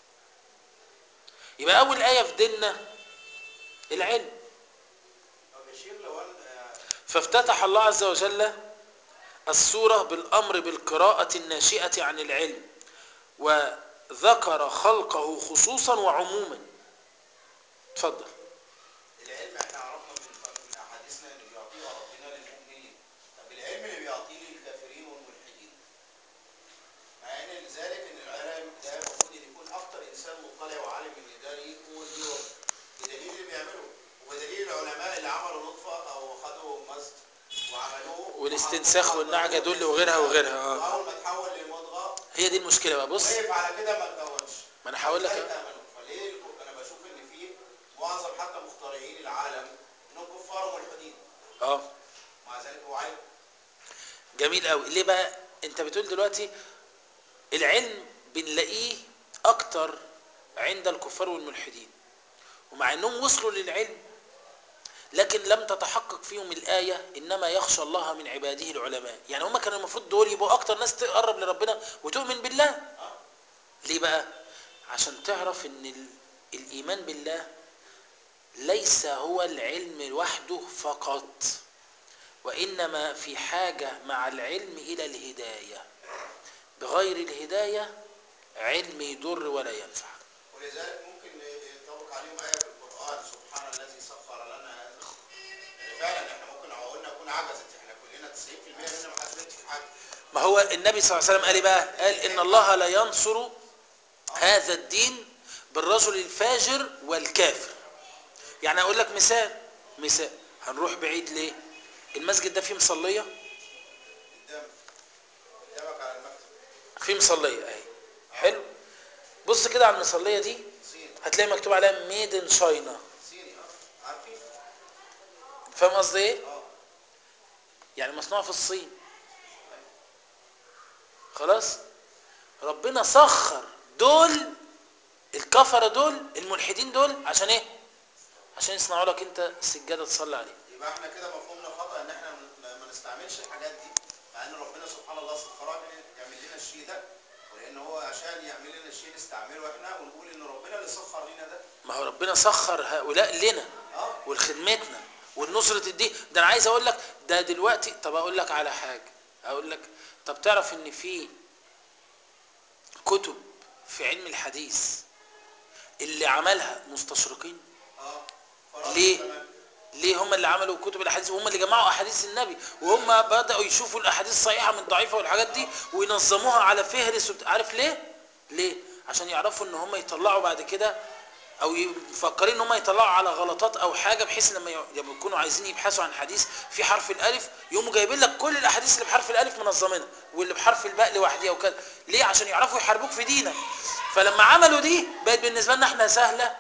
يبقى اول آية في ديننا العلم طب يا شيخ لو انا فافتتح الله عز وجل السورة بالأمر بالقراءة الناشئة عن العلم وذكر خلقه خصوصا وعموما تفضل العلم احنا عرفنا من من احاديثنا ان بيعطيه ربنا للمؤمنين طب العلم اللي بيعطيه للكافرين والملحدين مع ان لذلك ان العلم ده المفروض ان يكون اكتر انسان مطلع وعالم ان ده يكون ليه وقت بدليل اللي بيعمله وبدليل العلماء اللي عملوا نطفه او خدوا مزج وعملوه والاستنساخ وحطوه والنعجة على دول وغيرها وغيرها، آه. واول ما تحول لمضغه هي دي المشكلة بقى بص وقف على كده ما اتكونش ما أنا هقول لك فلذلك أهو. آمنوا. فليه الك- انا بشوف ان في معظم حتى مخترعين العالم انهم كفار وملحدين اه مع ذلك هو علم جميل قوي ليه بقى انت بتقول دلوقتي العلم بنلاقيه اكتر عند الكفار والملحدين ومع انهم وصلوا للعلم لكن لم تتحقق فيهم الآية إنما يخشى الله من عباده العلماء يعني هم كانوا المفروض دول يبقوا أكتر ناس تقرب لربنا وتؤمن بالله ليه بقى عشان تعرف ان ال- الإيمان بالله ليس هو العلم لوحده فقط وإنما في حاجة مع العلم إلى الهداية بغير الهداية علم يضر ولا ينفع ولذلك ممكن ينطبق عليهم آية في القرآن سبحان الذي سخر لنا هذا يعني فعلا احنا ممكن لو قلنا نكون عجزت احنا كلنا 90% منا ما حدش بيكتب حاجة ما هو النبي صلى الله عليه وسلم قال إيه بقى قال إن الله لا ينصر هذا الدين بالرجل الفاجر والكافر يعني أقول لك مثال مثال هنروح بعيد ليه المسجد ده فيه مصلية قدامك قدامك على المكتب فيه مصلية اهي حلو بص كده على المصلية دي صيني هتلاقي مكتوب عليها ميد ان شاينا صيني اه عارفين فاهم قصدي ايه اه يعني مصنوع في الصين خلاص ربنا سخر دول الكفرة دول الملحدين دول عشان ايه عشان يصنعوا لك انت سجادة تصلي عليها يبقى احنا كده مفهومنا خطأ ان احنا ما ما نستعملش الحاجات دي مع ان ربنا سبحان الله سخرها لنا يعمل لنا الشيء ده ولان هو عشان يعمل لنا الشيء نستعمله احنا ونقول ان ربنا اللي سخر لنا ده ما هو ربنا سخر هؤلاء لنا اه ولخدمتنا والنصرة الدين ده انا عايز اقول لك ده دلوقتي طب اقول لك على حاجة اقول لك طب تعرف ان في كتب في علم الحديث اللي عملها مستشرقين اه فرائض ليه؟ كمان. ليه هم اللي عملوا كتب الاحاديث وهم اللي جمعوا احاديث النبي وهم بداوا يشوفوا الاحاديث الصحيحه من ضعيفه والحاجات دي وينظموها على فهرس وبت... عارف ليه ليه عشان يعرفوا ان هم يطلعوا بعد كده او مفكرين ان هم يطلعوا على غلطات او حاجه بحيث لما ي- لما يكونوا عايزين يبحثوا عن حديث في حرف الالف يقوموا جايبين لك كل الاحاديث اللي بحرف الالف منظمينها واللي بحرف الباء لوحدها وكده ليه عشان يعرفوا يحاربوك في دينك فلما عملوا دي بقت بالنسبه لنا احنا سهله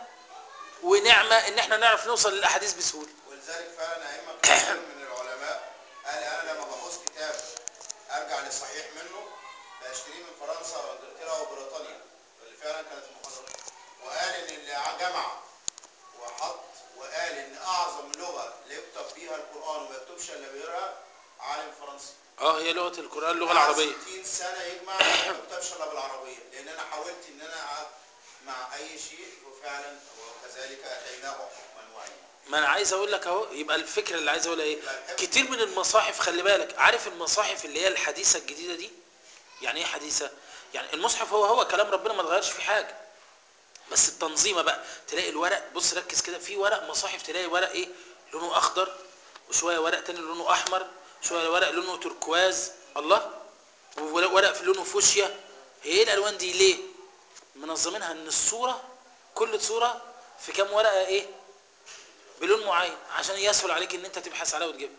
ونعمه ان احنا نعرف نوصل للاحاديث بسهوله ولذلك فعلا ائمه كثير من العلماء قال انا لما بحوز كتاب ارجع للصحيح منه بشتريه من فرنسا وانجلترا وبريطانيا اللي فعلا كانت محاضرات وقال ان اللي جمع وحط وقال ان اعظم لغه يكتب بيها القران وما يكتبش الا بغيرها عالم فرنسي اه هي لغه القران اللغه العربيه 60 سنه يجمع وما يكتبش الا بالعربيه لان انا حاولت ان انا اقعد مع اي شيء وفعلا وكذلك اتيناه حكما وعلما ما انا عايز اقول لك اهو يبقى الفكره اللي عايز اقولها ايه كتير من المصاحف خلي بالك عارف المصاحف اللي هي الحديثه الجديده دي يعني ايه حديثه يعني المصحف هو هو كلام ربنا ما اتغيرش فيه حاجه بس التنظيمه بقى تلاقي الورق بص ركز كده في ورق مصاحف تلاقي ورق ايه لونه اخضر وشويه ورق تاني لونه احمر شويه ورق لونه تركواز الله وورق في لونه فوشيا هي ايه الالوان دي ليه منظمينها ان الصوره كل صوره في كام ورقه ايه بلون معين عشان يسهل عليك ان انت تبحث عليها وتجيبها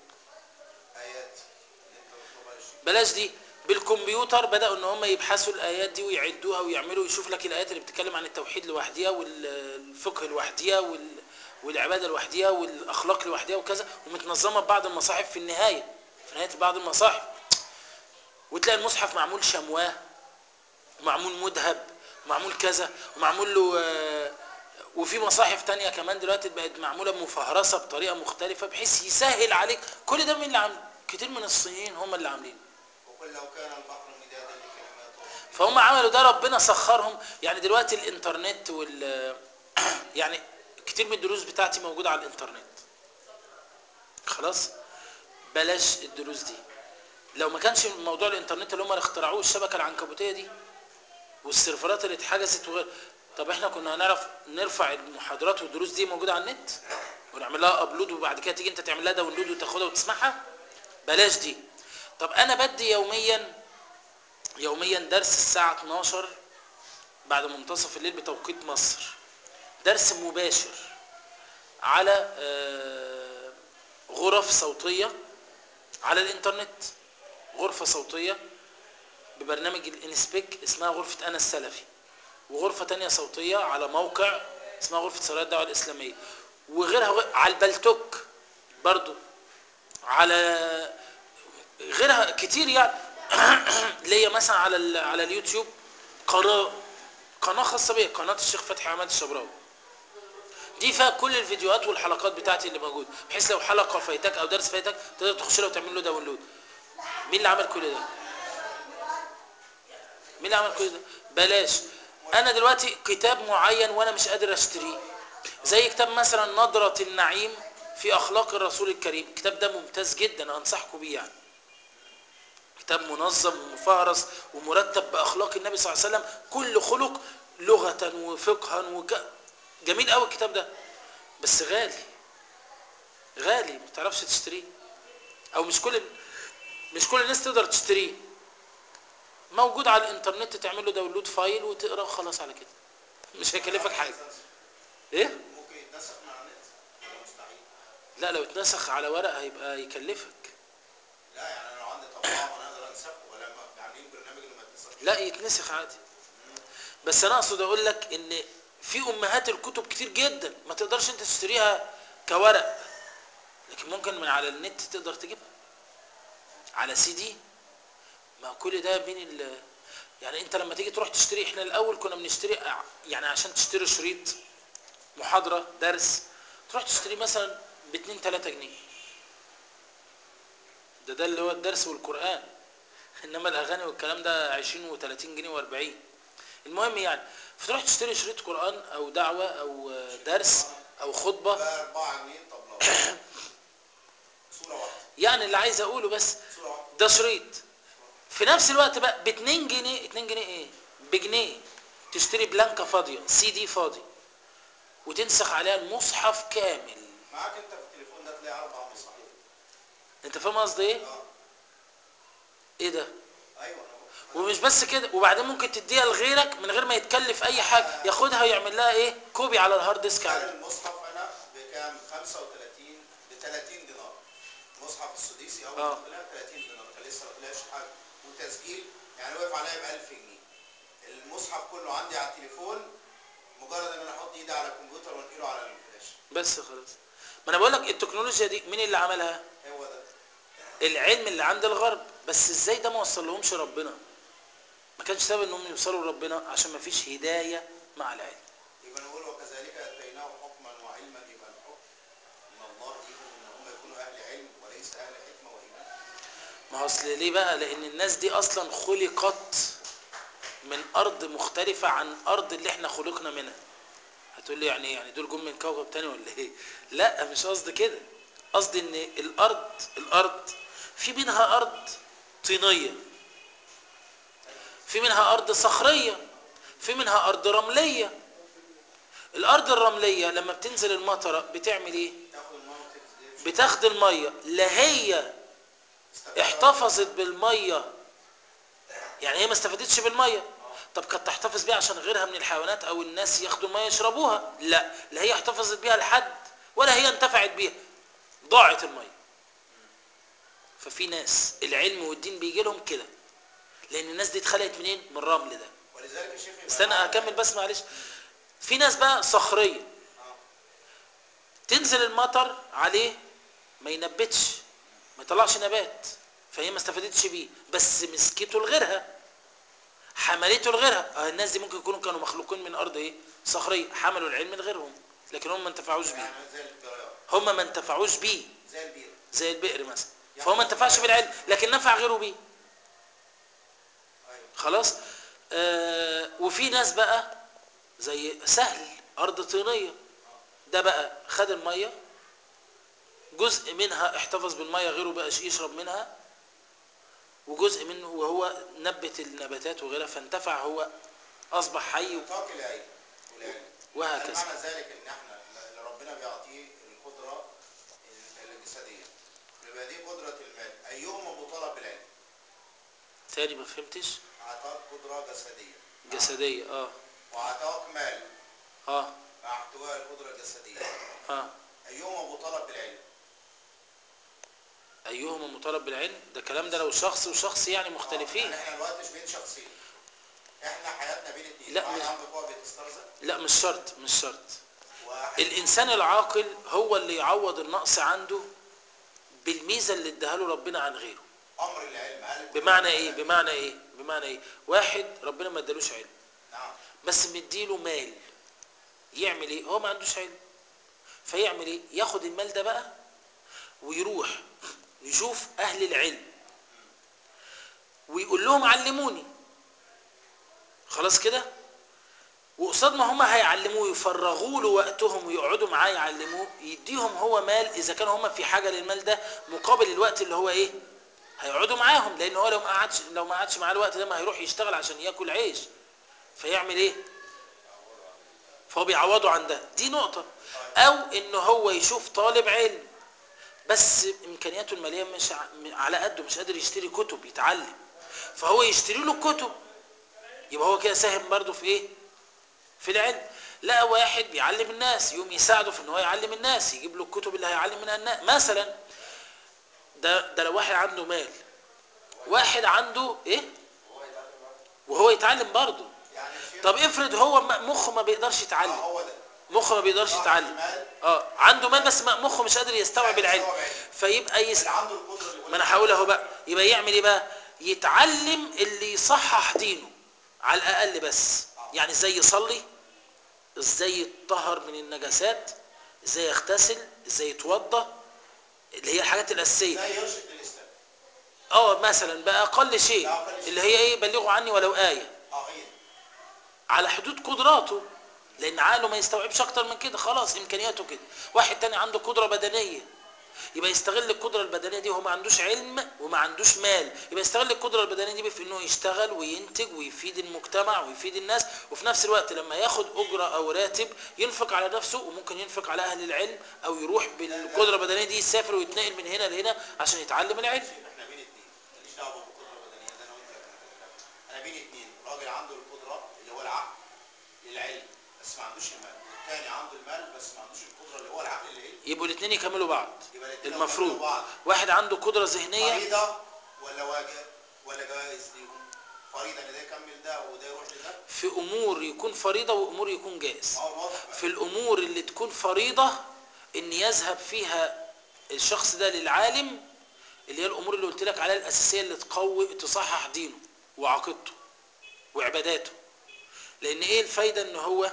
ايات اللي انت بتطلبها للشيء بلاش دي بالكمبيوتر بدأوا ان هم يبحثوا الايات دي ويعدوها ويعملوا يشوف لك الايات اللي بتتكلم عن التوحيد لوحدها والفقه لوحدها وال... والعباده لوحدها والاخلاق لوحدها وكذا ومتنظمه ببعض المصاحف في النهايه في نهايه بعض المصاحف وتلاقي المصحف معمول شمواه ومعمول مذهب ومعمول كذا ومعمول له آه، وفي مصاحف تانية كمان دلوقتي بقت معمولة مفهرسة بطريقة مختلفة بحيث يسهل عليك كل ده مين اللي عامله كتير من الصينيين هم اللي عاملينه وقل لو كان البحر مدادا لكلمات ربي فهم عملوا ده ربنا سخرهم يعني دلوقتي الانترنت وال يعني كتير من الدروس بتاعتي موجودة على الانترنت خلاص بلاش الدروس دي لو ما كانش موضوع الانترنت اللي هم اللي اخترعوه الشبكة العنكبوتية دي والسيرفرات اللي اتحجزت وغير طب احنا كنا هنعرف نرفع المحاضرات والدروس دي موجودة على النت ونعمل لها ابلود وبعد كده تيجي انت تعمل لها داونلود وتاخدها وتسمعها بلاش دي طب انا بدي يوميا يوميا درس الساعة 12 بعد منتصف الليل بتوقيت مصر درس مباشر على آه، غرف صوتية على الانترنت غرفة صوتية ببرنامج الانسبيك اسمها غرفة انا السلفي وغرفة تانية صوتية على موقع اسمها غرفة سرايا الدعوة الإسلامية وغيرها وغير- على البلتوك برضو على غيرها كتير يعني ليا مثلا على ال- على اليوتيوب قناه قناه خاصه بيا قناه الشيخ فتحي عماد الشبراوي دي فيها كل الفيديوهات والحلقات بتاعتي اللي موجوده بحيث لو حلقه فايتك او درس فايتك تقدر تخش له وتعمل له داونلود مين اللي عمل كل ده مين اللي عمل كل ده بلاش انا دلوقتي كتاب معين وانا مش قادر اشتريه زي كتاب مثلا نظرة النعيم في اخلاق الرسول الكريم الكتاب ده ممتاز جدا انصحكم بيه يعني كتاب منظم ومفهرس ومرتب باخلاق النبي صلى الله عليه وسلم كل خلق لغة وفقها وك... جميل قوي الكتاب ده بس غالي غالي ما تعرفش تشتريه او مش كل مش كل الناس تقدر تشتريه موجود على الانترنت تعمل له داونلود فايل وتقرا وخلاص على كده مش هيكلفك حاجه ايه ممكن يتنسخ مع النت ولا مستحيل لا لو اتنسخ على ورق هيبقى يكلفك لا يعني انا لو عندي طباعه وانا اقدر انسخه ولا ما- عاملين برنامج اللي ما يتنسخش لا يتنسخ عادي بس انا اقصد اقول لك ان في امهات الكتب كتير جدا ما تقدرش انت تشتريها كورق لكن ممكن من على النت تقدر تجيبها على سي دي ما كل ده بين ال يعني انت لما تيجي تروح تشتري احنا الاول كنا بنشتري أع- يعني عشان تشتري شريط محاضرة درس تروح تشتري مثلا ب 2 3 جنيه ده ده اللي هو الدرس والقرآن انما الاغاني والكلام ده 20 و30 جنيه و40 المهم يعني فتروح تشتري شريط قرآن او دعوة او درس او خطبة بقى 4 جنيه طب لو صوره واحده يعني اللي عايز اقوله بس صوره واحده ده شريط في نفس الوقت بقى ب 2 جنيه 2 جنيه ايه بجنيه تشتري بلانكا فاضيه سي دي فاضي وتنسخ عليها المصحف كامل معاك انت في التليفون ده تلاقي اربع مصاحف انت فاهم قصدي ايه اه ايه ده ايوه انا بقول. ومش بس كده وبعدين ممكن تديها لغيرك من غير ما يتكلف اي حاجه ياخدها ويعمل لها ايه كوبي على الهارد ديسك كان عنده المصحف انا بكام 35 ب 30 دينار المصحف السديسي اول آه. ما طلع 30 دينار كان لسه ما طلعش حاجه وتسجيل يعني وقف عليا ب 1000 جنيه المصحف كله عندي على التليفون مجرد ان انا احط ايدي على الكمبيوتر وانقله على الفلاش بس خلاص ما انا بقول لك التكنولوجيا دي مين اللي عملها هو ده العلم اللي عند الغرب بس ازاي ده ما وصل لهمش ربنا ما كانش سبب انهم يوصلوا لربنا عشان ما فيش هدايه مع العلم يبقى نقول وكذلك اتيناه حكما وعلما يبقى الحكم من الله ليهم ان هم يكونوا اهل علم وليس اهل حكمه وايمان ما هو اصل ليه بقى لان الناس دي اصلا خلقت من ارض مختلفه عن ارض اللي احنا خلقنا منها هتقول لي يعني إيه؟ يعني دول جم من كوكب تاني ولا ايه لا مش قصدي كده قصدي ان الارض الارض في منها ارض طينيه في منها ارض صخريه في منها ارض رمليه الارض الرمليه لما بتنزل المطره بتعمل ايه تاخد الميه وتنزل بتاخد الميه لا هي احتفظت بالميه يعني هي ما استفادتش بالميه طب كانت تحتفظ بيها عشان غيرها من الحيوانات او الناس ياخدوا الميه يشربوها لا لا هي احتفظت بيها لحد ولا هي انتفعت بيها ضاعت الميه ففي ناس العلم والدين بيجي لهم كده لان الناس دي اتخلقت منين من الرمل ده ولذلك الشيخ يبقى استنى معنا- اكمل بس معلش في ناس بقى صخريه آه. تنزل المطر عليه ما ينبتش ما يطلعش نبات فهي ما استفادتش بيه بس مسكته لغيرها حملته لغيرها اه الناس دي ممكن يكونوا كانوا مخلوقين من ارض ايه صخريه حملوا العلم لغيرهم لكن هم ما انتفعوش بيه يعني زي البرايات هم ما انتفعوش بيه زي البير زي البئر مثلا فهو ما انتفعش بالعلم لكن نفع غيره بيه ايوه خلاص آه وفي ناس بقى زي سهل ارض طينيه ده بقى خد الميه جزء منها احتفظ بالميه غيره بقى يشرب منها وجزء منه وهو نبت النباتات وغيرها فانتفع هو اصبح حي نطاق العلم والعلم هل وهكذا معنى ذلك ان احنا اللي ربنا بيعطيه القدره الجسديه يبقى دي قدره المال ايهما مطالب بالعلم تاني ما فهمتش اعطاك قدره جسديه جسديه اه واعطاك مال اه مع احتواء القدره الجسديه اه ايهما مطالب بالعلم ايهما مطالب بالعلم ده الكلام ده لو شخص وشخص يعني مختلفين يعني احنا دلوقتي مش بين شخصين احنا حياتنا بين اتنين لا، واحد مش- عنده قوه بيتسترزق لا مش شرط مش شرط واحد الانسان العاقل هو اللي يعوض النقص عنده بالميزه اللي اداها له ربنا عن غيره امر العلم هل بمعنى ايه بمعنى ايه بمعنى ايه واحد ربنا ما ادالوش علم نعم بس مديله مال يعمل ايه هو ما عندوش علم فيعمل ايه ياخد المال ده بقى ويروح يشوف اهل العلم ويقول لهم علموني خلاص كده وقصاد ما هم هيعلموه يفرغوا له وقتهم ويقعدوا معاه يعلموه يديهم هو مال اذا كانوا هم في حاجه للمال ده مقابل الوقت اللي هو ايه هيقعدوا معاهم لان هو لو ما قعدش لو ما قعدش معاه الوقت ده ما هيروح يشتغل عشان ياكل عيش فيعمل ايه فهو بيعوضه عن ده دي نقطه او ان هو يشوف طالب علم بس امكانياته الماليه مش ع- على قده مش قادر يشتري كتب يتعلم فهو يشتري له كتب يبقى هو كده ساهم برضه في ايه في العلم لا واحد بيعلم الناس يقوم يساعده في ان هو يعلم الناس يجيب له الكتب اللي هيعلم منها الناس مثلا ده ده لو واحد عنده مال واحد عنده ايه وهو يتعلم برضه يعني الشيخ طب افرض هو م- مخه ما بيقدرش اه يتعلم هو ده مخه ما بيقدرش صاحب يتعلم المال اه عنده مال بس ما- مخه مش قادر يستوعب العلم فيبقى يس... اللي عنده القدره اللي ما انا هقول اهو بقى يبقى يعمل ايه بقى يتعلم اللي يصحح دينه على الاقل بس يعني ازاي يصلي ازاي يتطهر من النجاسات ازاي يغتسل ازاي يتوضى اللي هي الحاجات الاساسيه ازاي يرشد للاسلام اه مثلا بقى اقل شيء ده أقل شيء. اللي هي ايه بلغوا عني ولو ايه اه هي على حدود قدراته لان عقله ما يستوعبش اكتر من كده خلاص امكانياته كده واحد تاني عنده قدره بدنيه يبقى يستغل القدره البدنيه دي وهو ما عندوش علم وما عندوش مال يبقى يستغل القدره البدنيه دي في انه يشتغل وينتج ويفيد المجتمع ويفيد الناس وفي نفس الوقت لما ياخد اجره او راتب ينفق على نفسه وممكن ينفق على اهل العلم او يروح بالقدره البدنيه دي يسافر ويتنقل من هنا لهنا عشان يتعلم العلم شيخ احنا بين اتنين ماليش دعوه بالقدره البدنيه ده انا وانت لكن احنا بين اتنين راجل عنده القدره اللي هو العقل للعلم بس ما عندوش المال والتاني عنده المال بس ما عندوش القدره اللي هو العقل للعلم يبقوا الاثنين يكملوا بعض يبقى الاتنين لو المفروض كملوا بعض واحد عنده قدرة ذهنية فريضه ولا واجب ولا جوائز ليهم فريضه ان ده يكمل ده وده يروح لده في امور يكون فريضة وامور يكون جائز ما هو الواضح بقى في الامور اللي تكون فريضة ان يذهب فيها الشخص ده للعالم اللي هي الامور اللي قلت لك عليها الاساسية اللي تقوي تصحح دينه وعقيدته وعباداته لان ايه الفايدة ان هو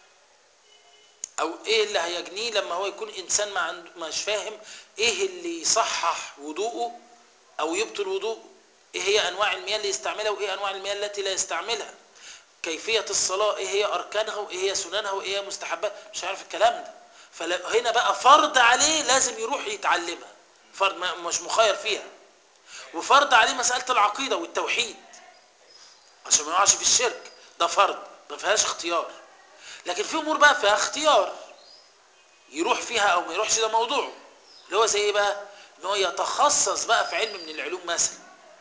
او ايه اللي هيجنيه لما هو يكون انسان ما عنده مش فاهم ايه اللي يصحح وضوءه او يبطل وضوءه ايه هي انواع المياه اللي يستعملها وايه انواع المياه التي لا يستعملها كيفية الصلاة ايه هي اركانها وايه هي سننها وايه هي مستحبات مش عارف الكلام ده فهنا بقى فرض عليه لازم يروح يتعلمها فرض ما- مش مخير فيها وفرض عليه مسألة العقيدة والتوحيد عشان ما يقعش في الشرك ده فرض ما فيهاش اختيار لكن في امور بقى فيها اختيار يروح فيها او ما يروحش ده موضوعه اللي هو زي ايه بقى ان هو يتخصص بقى في علم من العلوم مثلا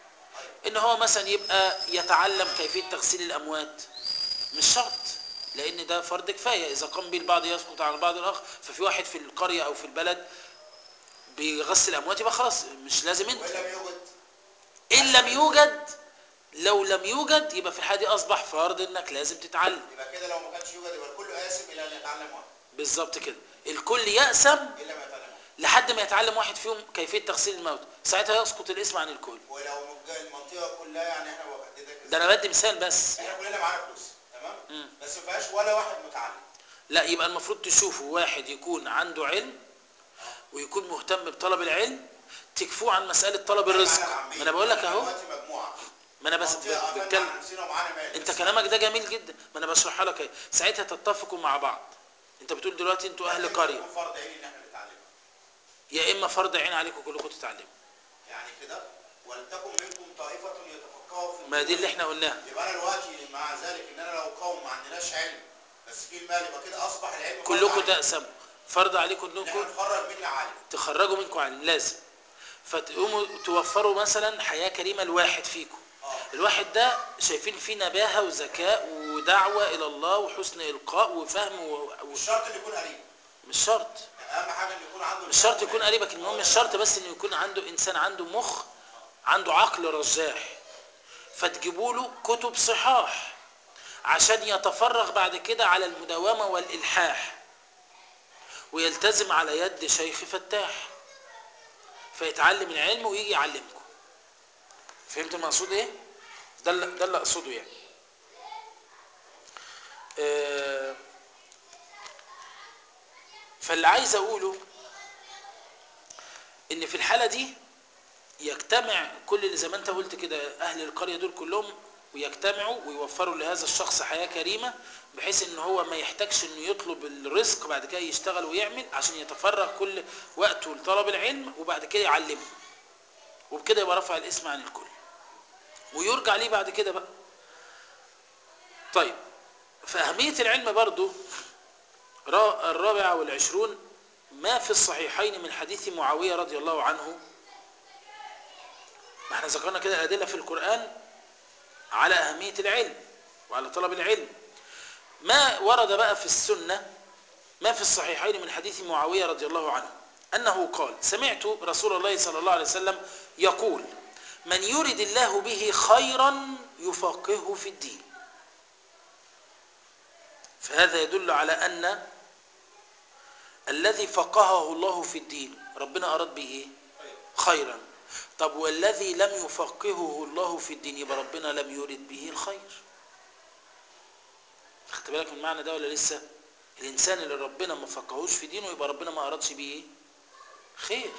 ان هو مثلا يبقى يتعلم كيفية تغسيل الاموات مش شرط لان ده فرض كفاية اذا قام به البعض يسقط عن البعض الاخر ففي واحد في القرية او في البلد بيغسل اموات يبقى خلاص مش لازم انت وان لم يوجد ان لم يوجد لو لم يوجد يبقى في الحالة دي اصبح فرض انك لازم تتعلم يبقى كده لو ما كانش يوجد يبقى الكل قاسم الى ان يتعلم واحد بالظبط كده الكل يقسم الا ما يتعلم واحد لحد ما يتعلم واحد فيهم كيفية تغسيل الموت ساعتها يسقط الاسم عن الكل ولو مج- المنطقه كلها يعني احنا وحدتك ده انا بدي مثال بس احنا كلنا معانا فلوس تمام مم. بس ما فيهاش ولا واحد متعلم لا يبقى المفروض تشوفوا واحد يكون عنده علم ويكون مهتم بطلب العلم تكفوه عن مسألة طلب الرزق ما انا بقول لك اهو دلوقتي مجموعه ما انا بس منطقه قفلنا بتكلم على نفسنا ومعانا مال انت بس كلامك ده جميل جدا ما انا بشرحها لك اهي ساعتها تتفقوا مع بعض انت بتقول دلوقتي انتوا اهل لكن قرية يكون فرض عين ان احنا نتعلم يا اما فرض عين عليكم كلكم تتعلموا يعني كده ولتكن منكم طائفه يتفقهوا في ما دي اللي الدين. احنا قلناها يبقى انا دلوقتي مع ذلك ان انا لو قوم ما عندناش علم بس في المال يبقى كده اصبح العلم فرض كلكم علينا. تقسموا فرض عليكم ان احنا انكم نخرج منا عالم تخرجوا منكم علم لازم فتقوموا توفروا مثلا حياة كريمة لواحد فيكم اه الواحد ده شايفين فيه نباهة وذكاء ودعوة إلى الله وحسن إلقاء وفهم و... و... مش شرط ان يكون قريب مش شرط يعني اهم حاجه ان يكون عنده مش شرط يكون قريبك المهم مش شرط بس إنه يكون عنده إنسان عنده مخ عنده عقل رجاح فتجيبوا له كتب صحاح عشان يتفرغ بعد كده على المداومة والإلحاح ويلتزم على يد شيخ فتاح فيتعلم العلم ويجي يعلمكم فهمت المقصود ايه ده اللي ده اللي اقصده يعني آه، فاللي عايز اقوله ان في الحالة دي يجتمع كل اللي زي ما انت قلت كده اهل القرية دول كلهم ويجتمعوا ويوفروا لهذا الشخص حياة كريمة بحيث ان هو ما يحتاجش انه يطلب الرزق بعد كده يشتغل ويعمل عشان يتفرغ كل وقته لطلب العلم وبعد كده يعلمه وبكده يبقى رفع الاسم عن الكل ويرجع ليه بعد كده بقى طيب فأهمية العلم برضو را- الرابعة والعشرون ما في الصحيحين من حديث معاوية رضي الله عنه ما احنا ذكرنا كده أدلة في القرآن على أهمية العلم وعلى طلب العلم ما ورد بقى في السنة ما في الصحيحين من حديث معاوية رضي الله عنه أنه قال سمعت رسول الله صلى الله عليه وسلم يقول من يرد الله به خيرا يفقهه في الدين فهذا يدل على أن الذي فقهه الله في الدين ربنا أراد به إيه؟ خيرا طب والذي لم يفقهه الله في الدين يبقى ربنا لم يرد به الخير خدت بالك من المعنى ده ولا لسه الإنسان اللي ربنا ما فقهوش في دينه يبقى ربنا ما أرادش به إيه؟ خير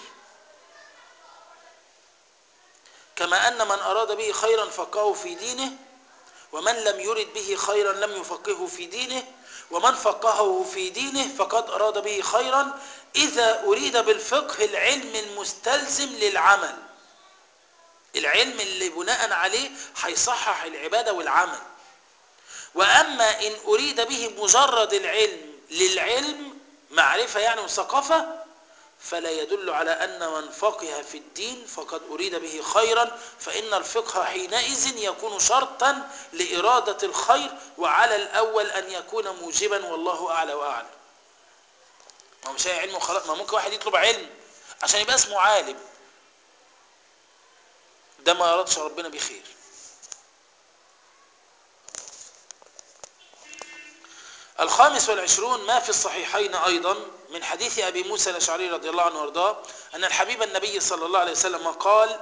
كما أن من أراد به خيرا فقهه في دينه ومن لم يرد به خيرا لم يفقهه في دينه ومن فقهه في دينه فقد أراد به خيرا إذا أريد بالفقه العلم المستلزم للعمل العلم اللي بناء عليه هيصحح العبادة والعمل وأما إن أريد به مجرد العلم للعلم معرفة يعني وثقافة فلا يدل على أن من فقه في الدين فقد أريد به خيرا فإن الفقه حينئذ يكون شرطا لإرادة الخير وعلى الأول أن يكون موجبا والله أعلى وأعلم ما هو مش أي علم وخلاص ما ممكن واحد يطلب علم عشان يبقى اسمه عالم ده ما أرادش ربنا بخير الخامس والعشرون ما في الصحيحين أيضا من حديث أبي موسى الأشعري رضي الله عنه وارضاه أن الحبيب النبي صلى الله عليه وسلم قال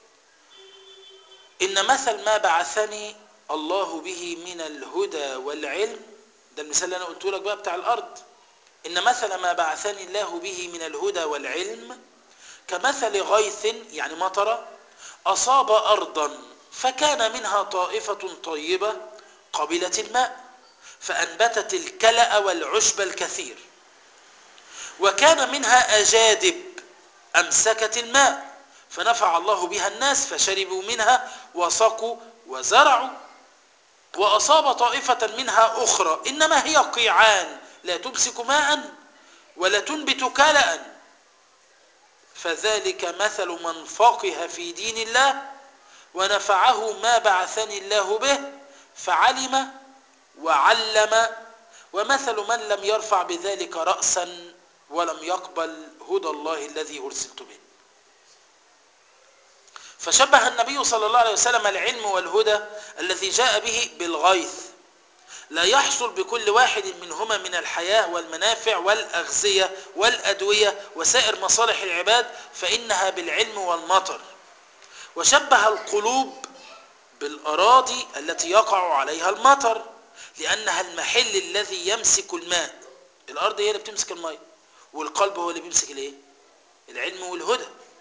إن مثل ما بعثني الله به من الهدى والعلم ده المثال اللي أنا قلته لك بقى بتاع الأرض إن مثل ما بعثني الله به من الهدى والعلم كمثل غيث يعني مطر أصاب أرضا فكان منها طائفة طيبة قبلت الماء فأنبتت الكلأ والعشب الكثير وكان منها أجادب أمسكت الماء فنفع الله بها الناس فشربوا منها وسقوا وزرعوا وأصاب طائفة منها أخرى إنما هي قيعان لا تمسك ماء ولا تنبت كلأ فذلك مثل من فقه في دين الله ونفعه ما بعثني الله به فعلم وعلم ومثل من لم يرفع بذلك رأسا ولم يقبل هدى الله الذي أرسلت به فشبه النبي صلى الله عليه وسلم العلم والهدى الذي جاء به بالغيث لا يحصل بكل واحد منهما من الحياة والمنافع والأغذية والأدوية وسائر مصالح العباد فإنها بالعلم والمطر وشبه القلوب بالأراضي التي يقع عليها المطر لأنها المحل الذي يمسك الماء الأرض هي اللي بتمسك الماء والقلب هو اللي بيمسك الايه العلم والهدى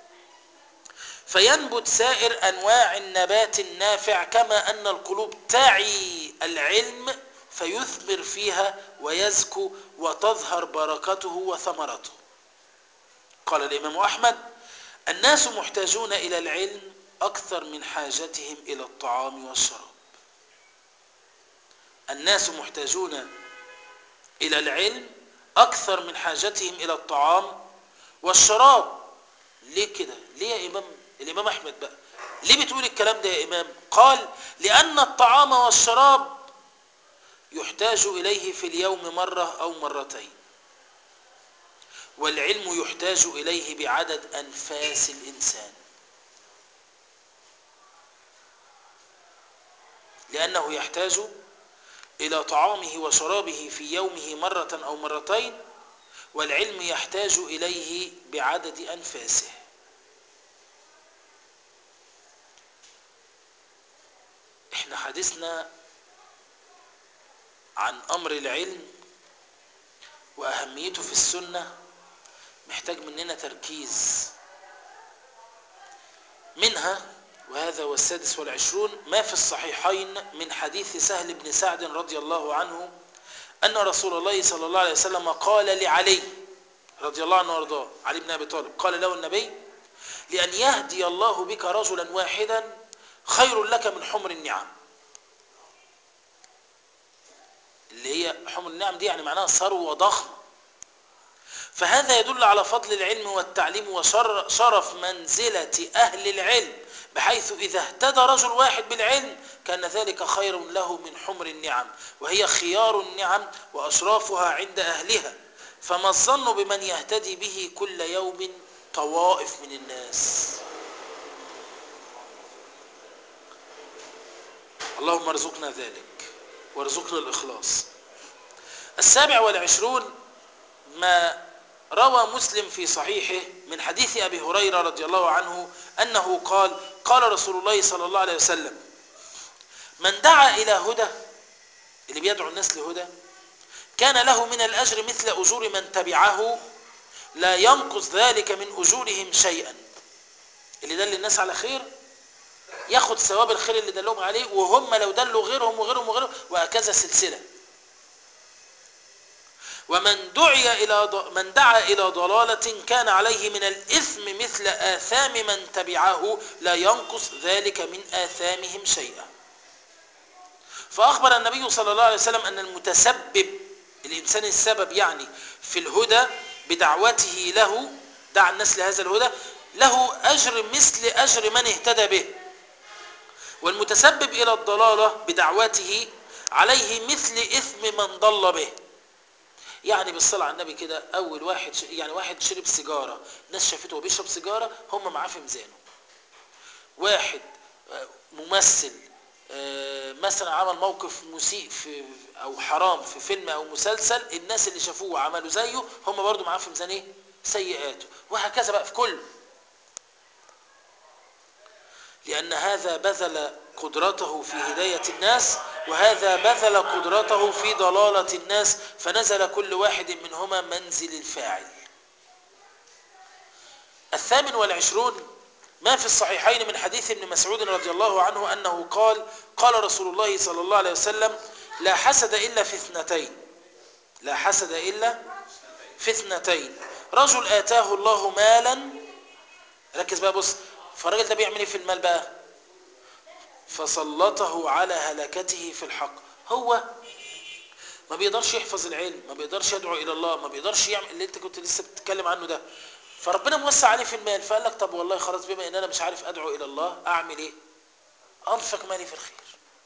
فينبت سائر أنواع النبات النافع كما أن القلوب تعي العلم فيثمر فيها ويزكو وتظهر بركته وثمرته قال الإمام أحمد الناس محتاجون إلى العلم أكثر من حاجتهم إلى الطعام والشراب الناس محتاجون إلى العلم أكثر من حاجتهم إلى الطعام والشراب ليه كده ليه يا إمام الإمام أحمد بقى ليه بتقول الكلام ده يا إمام قال لأن الطعام والشراب يحتاج إليه في اليوم مرة أو مرتين والعلم يحتاج إليه بعدد أنفاس الإنسان لأنه يحتاج إلى طعامه وشرابه في يومه مرة أو مرتين والعلم يحتاج إليه بعدد أنفاسه احنا حديثنا عن أمر العلم وأهميته في السنة محتاج مننا تركيز منها وهذا هو السادس والعشرون ما في الصحيحين من حديث سهل بن سعد رضي الله عنه أن رسول الله صلى الله عليه وسلم قال لعلي رضي الله عنه وارضاه علي بن أبي طالب قال له النبي لأن يهدي الله بك رجلا واحدا خير لك من حمر النعم اللي هي حمر النعم دي يعني معناها ثروة ضخمة فهذا يدل على فضل العلم والتعليم وشرف منزلة أهل العلم بحيث إذا اهتدى رجل واحد بالعلم كان ذلك خير له من حمر النعم وهي خيار النعم وأشرافها عند أهلها فما الظن بمن يهتدي به كل يوم طوائف من الناس اللهم ارزقنا ذلك وارزقنا الإخلاص السابع والعشرون ما روى مسلم في صحيحه من حديث أبي هريرة رضي الله عنه أنه قال قال رسول الله صلى الله عليه وسلم من دعا إلى هدى اللي بيدعو الناس لهدى كان له من الأجر مثل أجور من تبعه لا ينقص ذلك من أجورهم شيئا اللي دل الناس على خير ياخد ثواب الخير اللي دلهم عليه وهم لو دلوا غيرهم وغيرهم وغيرهم وهكذا سلسلة ومن دعي إلى من دعا إلى ضلالة كان عليه من الإثم مثل آثام من تبعه لا ينقص ذلك من آثامهم شيئا فأخبر النبي صلى الله عليه وسلم أن المتسبب الإنسان السبب يعني في الهدى بدعوته له دعا الناس لهذا الهدى له أجر مثل أجر من اهتدى به والمتسبب إلى الضلالة بدعوته عليه مثل إثم من ضل به يعني بالصلاة على النبي كده أول واحد ش... يعني واحد شرب سيجارة الناس شافته وهو بيشرب سيجارة هم معاه في ميزانه واحد آه، ممثل آه، مثلا عمل موقف مسيء في او حرام في فيلم او مسلسل الناس اللي شافوه وعملوا زيه هم برضو معاه في ميزان ايه سيئاته وهكذا بقى في كله لأن هذا بذل قدرته في هداية الناس وهذا بذل قدرته في ضلالة الناس فنزل كل واحد منهما منزل الفاعل الثامن والعشرون ما في الصحيحين من حديث ابن مسعود رضي الله عنه أنه قال قال رسول الله صلى الله عليه وسلم لا حسد إلا في اثنتين لا حسد إلا في اثنتين رجل آتاه الله مالا ركز بقى بص فالراجل ده بيعمل ايه في المال بقى فسلطه على هلكته في الحق هو ما بيقدرش يحفظ العلم ما بيقدرش يدعو الى الله ما بيقدرش يعمل اللي انت كنت لسه بتتكلم عنه ده فربنا موسع عليه في المال فقال لك طب والله خلاص بما ان انا مش عارف ادعو الى الله اعمل ايه انفق مالي في الخير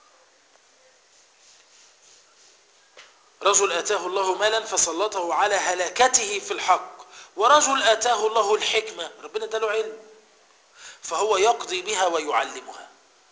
رجل اتاه الله مالا فسلطه على هلكته في الحق ورجل اتاه الله الحكمه ربنا اداله علم فهو يقضي بها ويعلمها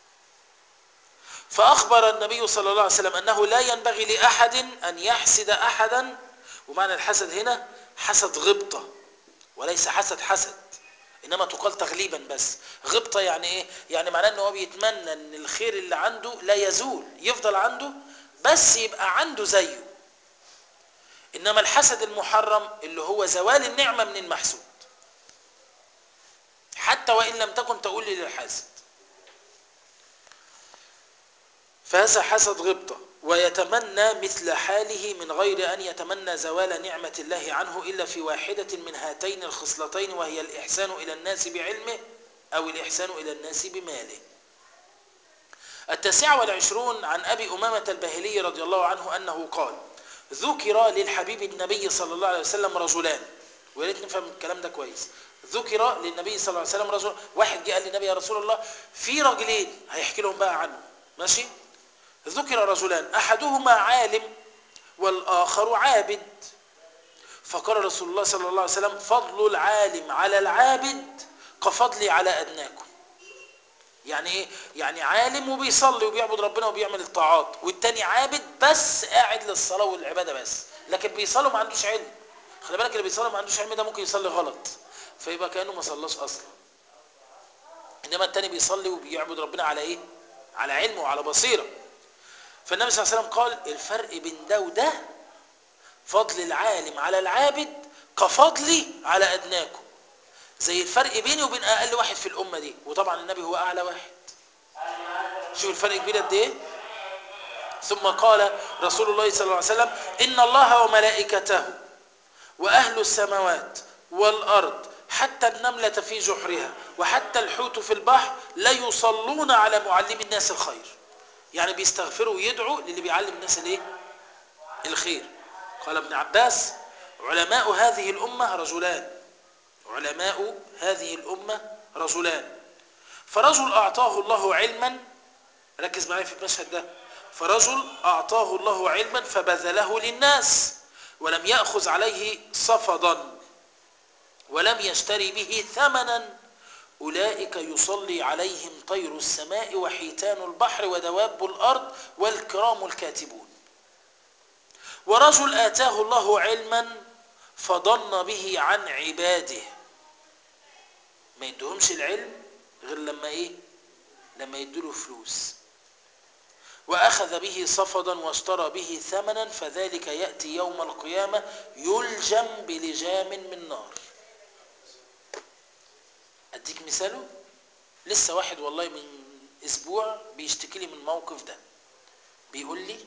فأخبر النبي صلى الله عليه وسلم أنه لا ينبغي لأحد أن يحسد أحدا ومعنى الحسد هنا حسد غبطة وليس حسد حسد إنما تقال تغليبا بس غبطة يعني إيه؟ يعني معناه أنه هو بيتمنى أن الخير اللي عنده لا يزول يفضل عنده بس يبقى عنده زيه إنما الحسد المحرم اللي هو زوال النعمة من المحسود حتى وإن لم تكن تقول لي للحاسد فهذا حسد غبطة ويتمنى مثل حاله من غير أن يتمنى زوال نعمة الله عنه إلا في واحدة من هاتين الخصلتين وهي الإحسان إلى الناس بعلمه أو الإحسان إلى الناس بماله التاسعة والعشرون عن أبي أمامة الباهلي رضي الله عنه أنه قال ذكر للحبيب النبي صلى الله عليه وسلم رجلان ويا ريت نفهم الكلام ده كويس ذكر للنبي صلى الله عليه وسلم رجل واحد جه قال للنبي يا رسول الله في رجلين هيحكي لهم بقى عنه ماشي ذكر رجلان احدهما عالم والاخر عابد فقال رسول الله صلى الله عليه وسلم فضل العالم على العابد كفضلي على ادناكم يعني ايه يعني عالم وبيصلي وبيعبد ربنا وبيعمل الطاعات والتاني عابد بس قاعد للصلاه والعباده بس لكن بيصلي وما عندوش علم خلي بالك اللي بيصلي وما عندوش علم ده ممكن يصلي غلط فيبقى كانه ما صلاش اصلا انما التاني بيصلي وبيعبد ربنا على ايه على علم وعلى بصيره فالنبي صلى الله عليه وسلم قال الفرق بين ده وده فضل العالم على العابد كفضلي على ادناكم زي الفرق بيني وبين اقل واحد في الامه دي وطبعا النبي هو اعلى واحد شوف الفرق كبير قد ايه ثم قال رسول الله صلى الله عليه وسلم ان الله وملائكته واهل السماوات والارض حتى النمله في جحرها وحتى الحوت في البحر لا يصلون على معلم الناس الخير يعني بيستغفروا ويدعوا للي بيعلم الناس الايه الخير قال ابن عباس علماء هذه الامه رجلان علماء هذه الامه رجلان فرجل اعطاه الله علما ركز معايا في المشهد ده فرجل اعطاه الله علما فبذله للناس ولم ياخذ عليه صفدا ولم يشتري به ثمنا أولئك يصلي عليهم طير السماء وحيتان البحر ودواب الأرض والكرام الكاتبون ورجل آتاه الله علما فضن به عن عباده ما يدهمش العلم غير لما ايه لما يدوله فلوس وأخذ به صفدا واشترى به ثمنا فذلك يأتي يوم القيامة يلجم بلجام من نار اديك مثاله لسه واحد والله من اسبوع بيشتكي لي من الموقف ده بيقول لي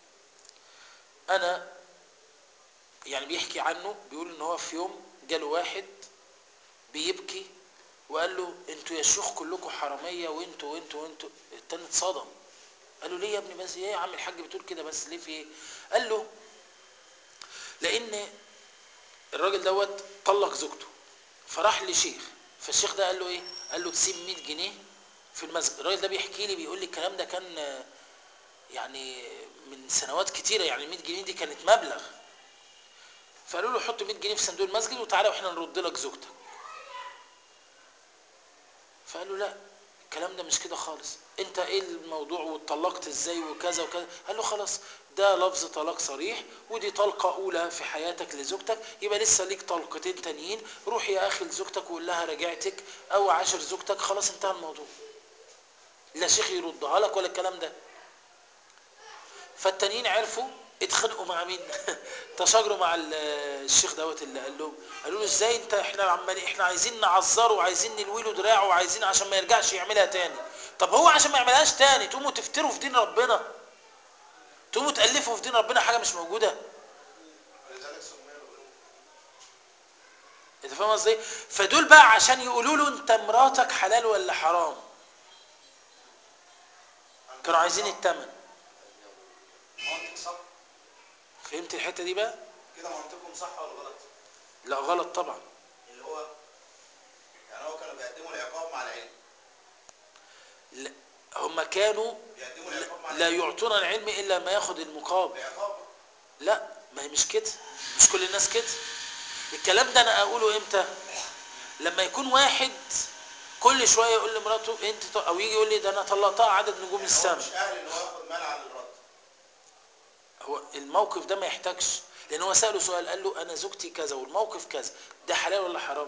انا يعني بيحكي عنه بيقول ان هو في يوم جاله واحد بيبكي وقال له انتوا يا شيوخ كلكم حراميه وانتوا وانتوا وانتوا التاني اتصدم قال له ليه يا ابني بس ايه يا عم الحاج بتقول كده بس ليه في ايه قال له لان الراجل دوت طلق زوجته فراح لشيخ فالشيخ ده قال له ايه قال له تسيب 100 جنيه في المسجد الراجل ده بيحكي لي بيقول لي الكلام ده كان آه، يعني من سنوات كتيره يعني 100 جنيه دي كانت مبلغ فقالوا له حط 100 جنيه في صندوق المسجد وتعالى واحنا نرد لك زوجتك فقال له لا الكلام ده مش كده خالص انت ايه الموضوع واتطلقت ازاي وكذا وكذا قال له خلاص ده لفظ طلاق صريح ودي طلقة أولى في حياتك لزوجتك يبقى لسه ليك طلقتين تانيين روح يا أخي لزوجتك وقول لها رجعتك أو عاشر زوجتك خلاص انتهى الموضوع لا شيخ يردها لك ولا الكلام ده فالتانيين عرفوا اتخانقوا مع مين تشاجروا مع ال- الشيخ دوت اللي قال لهم قالوا له ازاي انت احنا عمال احنا عايزين نعذره وعايزين نلوي له دراعه وعايزين عشان ما يرجعش يعملها تاني طب هو عشان ما يعملهاش تاني تقوموا تفتروا في دين ربنا تقوموا تألفوا في دين ربنا حاجة مش موجودة ولذلك سمي له بنو انت فاهم قصدي فدول بقى عشان يقولوا له انت مراتك حلال ولا حرام كانوا عايزين التمن منطق صح فهمت الحتة دي بقى كده منطقهم صح ولا غلط لا غلط طبعا اللي هو يعني هو كانوا بيقدموا العقاب مع العلم لا هم كانوا بيقدموا العقاب مع لا العلم يعطون العلم الا ما ياخد المقابل العقاب لا ما هي مش كده مش كل الناس كده الكلام ده انا اقوله امتى لما يكون واحد كل شويه يقول لمراته انت ط- او يجي يقول لي ده انا طلقتها عدد نجوم يعني هو السماء مش اهل ان هو ياخد مال على الرد هو الموقف ده ما يحتاجش لان هو ساله سؤال قال له انا زوجتي كذا والموقف كذا ده حلال ولا حرام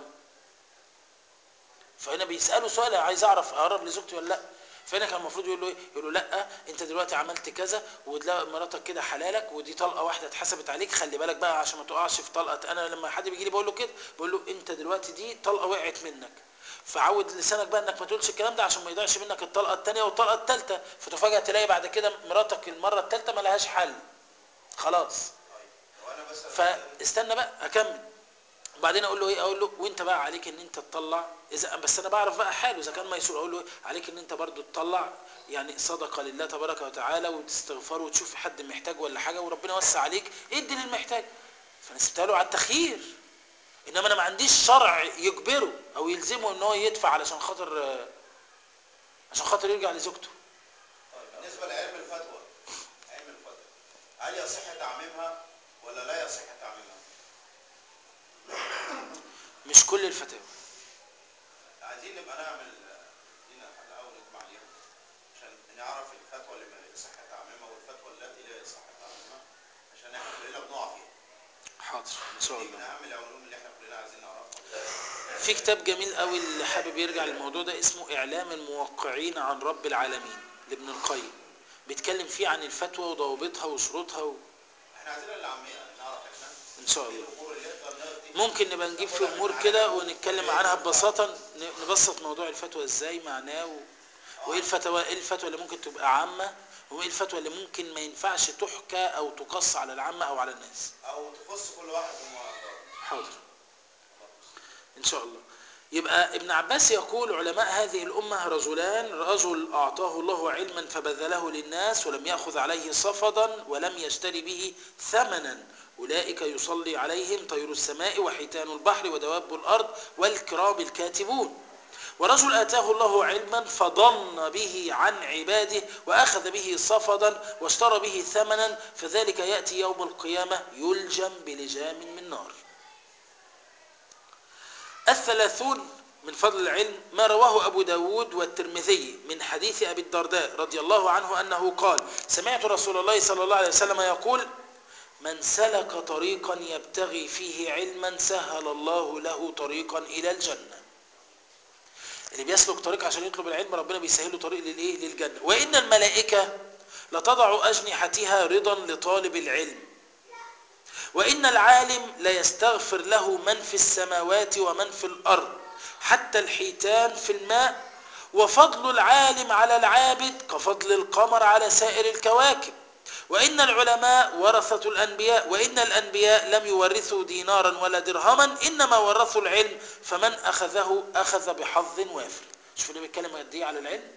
فهنا بيساله سؤال عايز اعرف اقرب لزوجتي ولا لا فهنا كان المفروض يقول له ايه يقول له لا انت دلوقتي عملت كذا وتلاقي مراتك كده حلالك ودي طلقه واحده اتحسبت عليك خلي بالك بقى عشان ما تقعش في طلقه انا لما حد بيجي لي بقول له كده بقول له انت دلوقتي دي طلقه وقعت منك فعود لسانك بقى انك ما تقولش الكلام ده عشان ما يضيعش منك الطلقه الثانيه والطلقه الثالثه فتفاجئ تلاقي بعد كده مراتك المره الثالثه ما لهاش حل خلاص طيب لو انا بس فاستنى بقى اكمل وبعدين اقول له ايه اقول له وانت بقى عليك ان انت تطلع اذا بس انا بعرف بقى حاله اذا كان ميسور اقول له إيه؟ عليك ان انت برضو تطلع يعني صدقه لله تبارك وتعالى وتستغفر وتشوف حد محتاج ولا حاجه وربنا يوسع عليك ادي للمحتاج فانا سبتها له على التخيير انما انا ما عنديش شرع يجبره او يلزمه ان هو يدفع علشان خاطر آه، عشان خاطر يرجع لزوجته طيب بالنسبه لعلم الفتوى علم الفتوى هل يصح تعميمها ولا لا يصح تعميمها؟ مش كل الفتاوى عايزين نبقى نعمل لينا حلقه ونجمع عليها عشان نعرف الفتوى اللي ما يصح تعميمها والفتوى التي لا يصح تعميمها عشان احنا كلنا بنقع فيها حاضر ان شاء دي الله من اهم العلوم اللي احنا كلنا عايزين نعرفها في كتاب جميل قوي اللي حابب يرجع للموضوع ده اسمه اعلام الموقعين عن رب العالمين لابن القيم بيتكلم فيه عن الفتوى وضوابطها وشروطها و... احنا عايزين اللي عاميه نعرف احنا ان شاء ايه الله الامور اللي نقدر نقضي ممكن نبقى نجيب في امور كده ونتكلم عنها ببساطه ن- نبسط موضوع الفتوى ازاي معناه و... وايه الفتوى ايه الفتوى اللي ممكن تبقى عامه وايه الفتوى اللي ممكن ما ينفعش تحكى او تقص على العامه او على الناس او تخص كل واحد بمقدار حاضر إن شاء الله يبقى ابن عباس يقول علماء هذه الأمة رجلان رجل أعطاه الله علما فبذله للناس ولم يأخذ عليه صفدا ولم يشتري به ثمنا أولئك يصلي عليهم طير السماء وحيتان البحر ودواب الأرض والكرام الكاتبون ورجل آتاه الله علما فضن به عن عباده وأخذ به صفدا واشترى به ثمنا فذلك يأتي يوم القيامة يلجم بلجام من نار الثلاثون من فضل العلم ما رواه أبو داود والترمذي من حديث أبي الدرداء رضي الله عنه أنه قال سمعت رسول الله صلى الله عليه وسلم يقول من سلك طريقا يبتغي فيه علما سهل الله له طريقا إلى الجنة اللي بيسلك طريق عشان يطلب العلم ربنا بيسهل له طريق للإيه للجنة وإن الملائكة لتضع أجنحتها رضا لطالب العلم وإن العالم ليستغفر له من في السماوات ومن في الأرض حتى الحيتان في الماء وفضل العالم على العابد كفضل القمر على سائر الكواكب وإن العلماء ورثة الأنبياء وإن الأنبياء لم يورثوا دينارا ولا درهما إنما ورثوا العلم فمن أخذه أخذ بحظ وافر شوف اللي بيتكلم قد إيه على العلم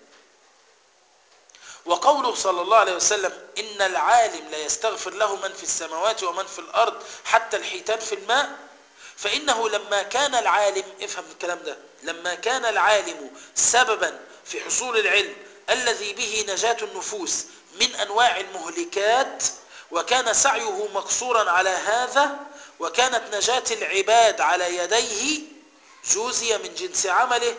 وقوله صلى الله عليه وسلم إن العالم لا يستغفر له من في السماوات ومن في الأرض حتى الحيتان في الماء فإنه لما كان العالم افهم الكلام ده لما كان العالم سببا في حصول العلم الذي به نجاة النفوس من أنواع المهلكات وكان سعيه مقصورا على هذا وكانت نجاة العباد على يديه جوزي من جنس عمله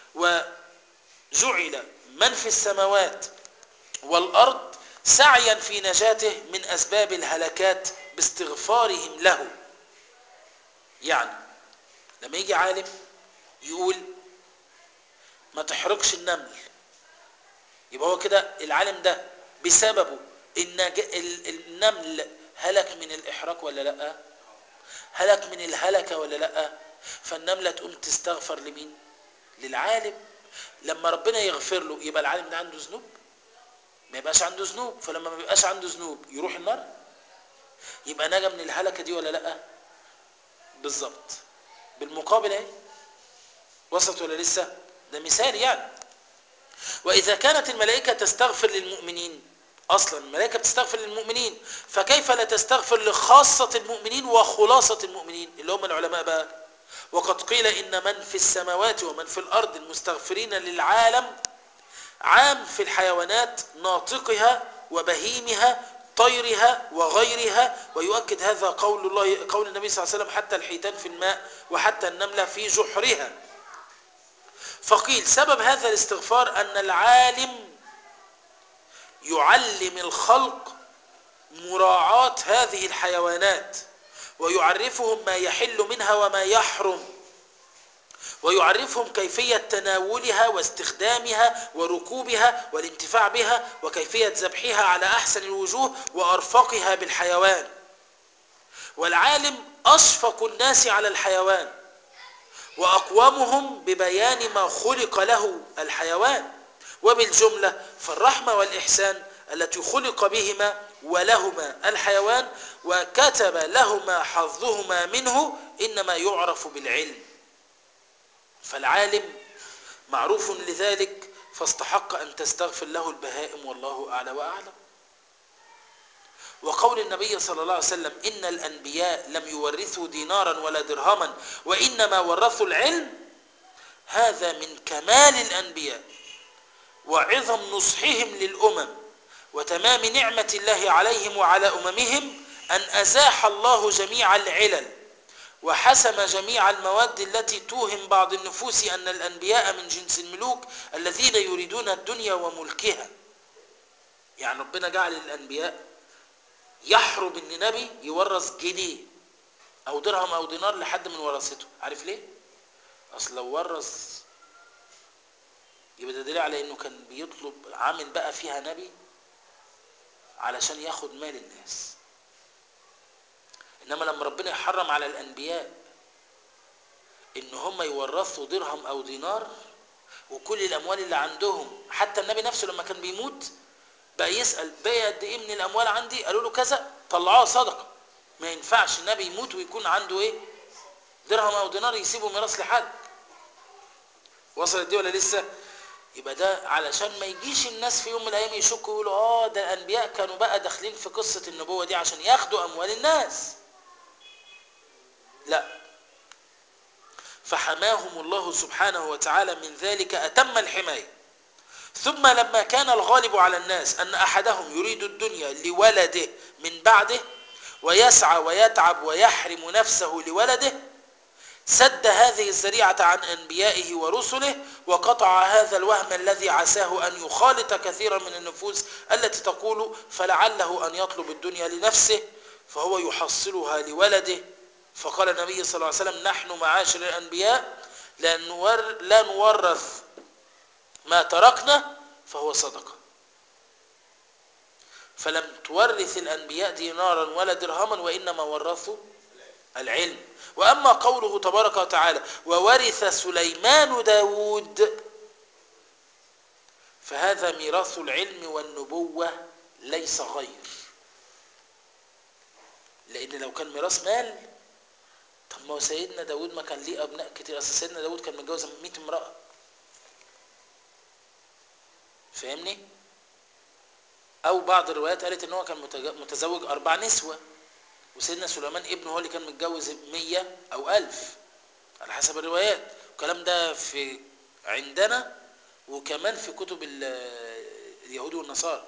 وجعل من في السماوات والأرض سعيا في نجاته من أسباب الهلكات باستغفارهم له يعني لما يجي عالم يقول ما تحرقش النمل يبقى هو كده العالم ده بسببه النج... ال- النمل هلك من الإحراق ولا لأ هلك من الهلكة ولا لأ فالنملة تقوم تستغفر لمين للعالم لما ربنا يغفر له يبقى العالم ده عنده ذنوب ما يبقاش عنده ذنوب فلما ما يبقاش عنده ذنوب يروح النار يبقى نجا من الهلكة دي ولا لأ بالظبط بالمقابل اهي وصلت ولا لسه ده مثال يعني وإذا كانت الملائكة تستغفر للمؤمنين أصلا الملائكة بتستغفر للمؤمنين فكيف لا تستغفر لخاصة المؤمنين وخلاصة المؤمنين اللي هم العلماء بقى وقد قيل إن من في السماوات ومن في الأرض المستغفرين للعالم عام في الحيوانات ناطقها وبهيمها طيرها وغيرها ويؤكد هذا قول الله قول النبي صلى الله عليه وسلم حتى الحيتان في الماء وحتى النملة في جحرها فقيل سبب هذا الاستغفار أن العالم يعلم الخلق مراعاة هذه الحيوانات ويعرفهم ما يحل منها وما يحرم ويعرفهم كيفية تناولها واستخدامها وركوبها والانتفاع بها وكيفية ذبحها على أحسن الوجوه وأرفقها بالحيوان والعالم أشفق الناس على الحيوان وأقومهم ببيان ما خلق له الحيوان وبالجملة فالرحمة والإحسان التي خلق بهما ولهما الحيوان وكتب لهما حظهما منه إنما يعرف بالعلم فالعالم معروف لذلك فاستحق أن تستغفر له البهائم والله أعلى وأعلم وقول النبي صلى الله عليه وسلم إن الأنبياء لم يورثوا دينارا ولا درهما وإنما ورثوا العلم هذا من كمال الأنبياء وعظم نصحهم للأمم وتمام نعمة الله عليهم وعلى أممهم أن أزاح الله جميع العلل وحسم جميع المواد التي توهم بعض النفوس أن الأنبياء من جنس الملوك الذين يريدون الدنيا وملكها يعني ربنا جعل الأنبياء يحرم ان نبي يورث جنيه او درهم او دينار لحد من ورثته عارف ليه اصل لو ورث يبقى ده دليل على انه كان بيطلب عامل بقى فيها نبي علشان ياخد مال الناس انما لما ربنا يحرم على الانبياء ان هم يورثوا درهم او دينار وكل الاموال اللي عندهم حتى النبي نفسه لما كان بيموت بقى يسأل بقى قد ايه من الاموال عندي قالوا له كذا طلعوها صدقه ما ينفعش النبي يموت ويكون عنده ايه درهم او دينار يسيبه ميراث لحد وصلت دي ولا لسه يبقى ده علشان ما يجيش الناس في يوم من الايام يشكوا يقولوا اه ده الانبياء كانوا بقى داخلين في قصه النبوه دي عشان ياخدوا اموال الناس لا فحماهم الله سبحانه وتعالى من ذلك اتم الحمايه ثم لما كان الغالب على الناس أن أحدهم يريد الدنيا لولده من بعده ويسعى ويتعب ويحرم نفسه لولده سد هذه الذريعة عن أنبيائه ورسله وقطع هذا الوهم الذي عساه أن يخالط كثيرا من النفوس التي تقول فلعله أن يطلب الدنيا لنفسه فهو يحصلها لولده فقال النبي صلى الله عليه وسلم نحن معاشر الأنبياء لا, نور لا نورث ما تركنا فهو صدقة فلم تورث الأنبياء دينارا ولا درهما وإنما ورثوا العلم وأما قوله تبارك وتعالى وورث سليمان داود فهذا ميراث العلم والنبوة ليس غير لأن لو كان ميراث مال طب ما هو سيدنا داود ما كان ليه أبناء كتير أصل سيدنا داود كان متجوز 100 امرأة فاهمني او بعض الروايات قالت ان هو كان متزوج اربع نسوة وسيدنا سليمان ابنه هو اللي كان متجوز مية أو ألف على حسب الروايات الكلام ده في عندنا وكمان في كتب ال- اليهود والنصارى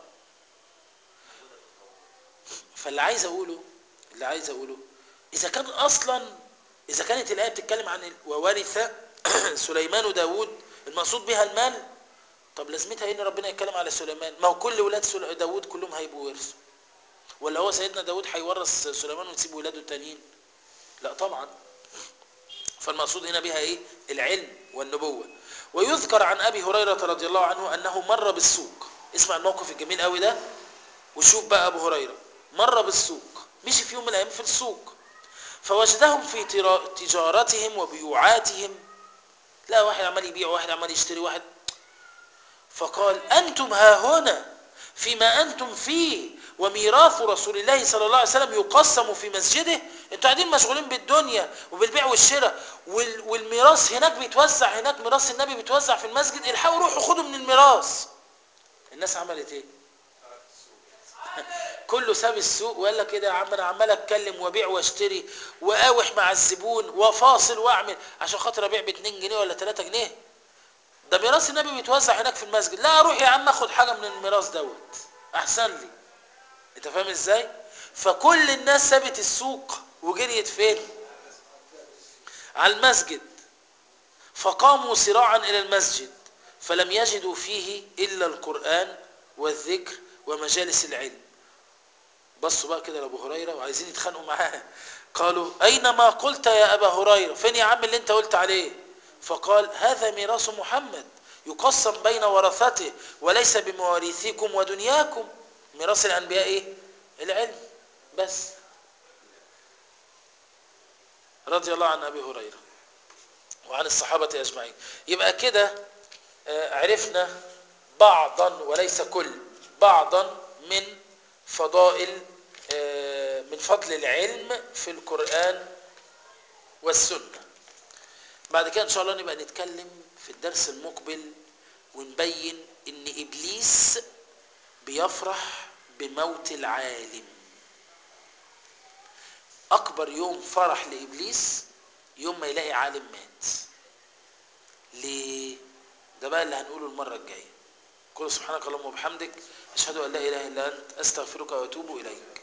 فاللي عايز اقوله اللي عايز اقوله اذا كان اصلا اذا كانت الايه بتتكلم عن ال- وورث سليمان داود المقصود بها المال طب لازمتها ايه ان ربنا يتكلم على سليمان ما هو كل ولاد سل- داود كلهم هيبقوا ورثوا ولا هو سيدنا داود هيورث سليمان ويسيب ولاده التانيين لا طبعا فالمقصود هنا بها ايه العلم والنبوة ويذكر عن ابي هريرة رضي الله عنه انه مر بالسوق اسمع الموقف الجميل قوي ده وشوف بقى ابو هريرة مر بالسوق مشي في يوم من الايام في السوق فوجدهم في ترا- تجارتهم وبيوعاتهم لا واحد عمال يبيع واحد عمال يشتري واحد فقال أنتم ها هنا فيما أنتم فيه وميراث رسول الله صلى الله عليه وسلم يقسم في مسجده انتوا قاعدين مشغولين بالدنيا وبالبيع والشراء وال- والميراث هناك بيتوزع هناك ميراث النبي بيتوزع في المسجد الحقوا روحوا خدوا من الميراث الناس عملت ايه كله ساب السوق وقال لك كده يا عم انا عمال اتكلم وابيع واشتري واقاوح مع الزبون وفاصل واعمل عشان خاطر ابيع ب 2 جنيه ولا 3 جنيه ده ميراث النبي بيتوزع هناك في المسجد لا اروح يا عم اخد حاجه من الميراث دوت احسن لي انت فاهم ازاي فكل الناس سابت السوق وجريت فين على المسجد فقاموا سراعا الى المسجد فلم يجدوا فيه الا القران والذكر ومجالس العلم بصوا بقى كده لابو هريره وعايزين يتخانقوا معاه قالوا اين ما قلت يا ابا هريره فين يا عم اللي انت قلت عليه فقال هذا ميراث محمد يقسم بين ورثته وليس بمواريثكم ودنياكم ميراث الانبياء ايه العلم بس رضي الله عن ابي هريره وعن الصحابه اجمعين يبقى كده آه، عرفنا بعضا وليس كل بعضا من فضائل آه، من فضل العلم في القرآن والسنة بعد كده إن شاء الله نبقى نتكلم في الدرس المقبل ونبين إن إبليس بيفرح بموت العالم أكبر يوم فرح لإبليس يوم ما يلاقي عالم مات ليه؟ ده بقى اللي هنقوله المرة الجاية قل سبحانك اللهم وبحمدك أشهد أن لا إله إلا أنت أستغفرك وأتوب إليك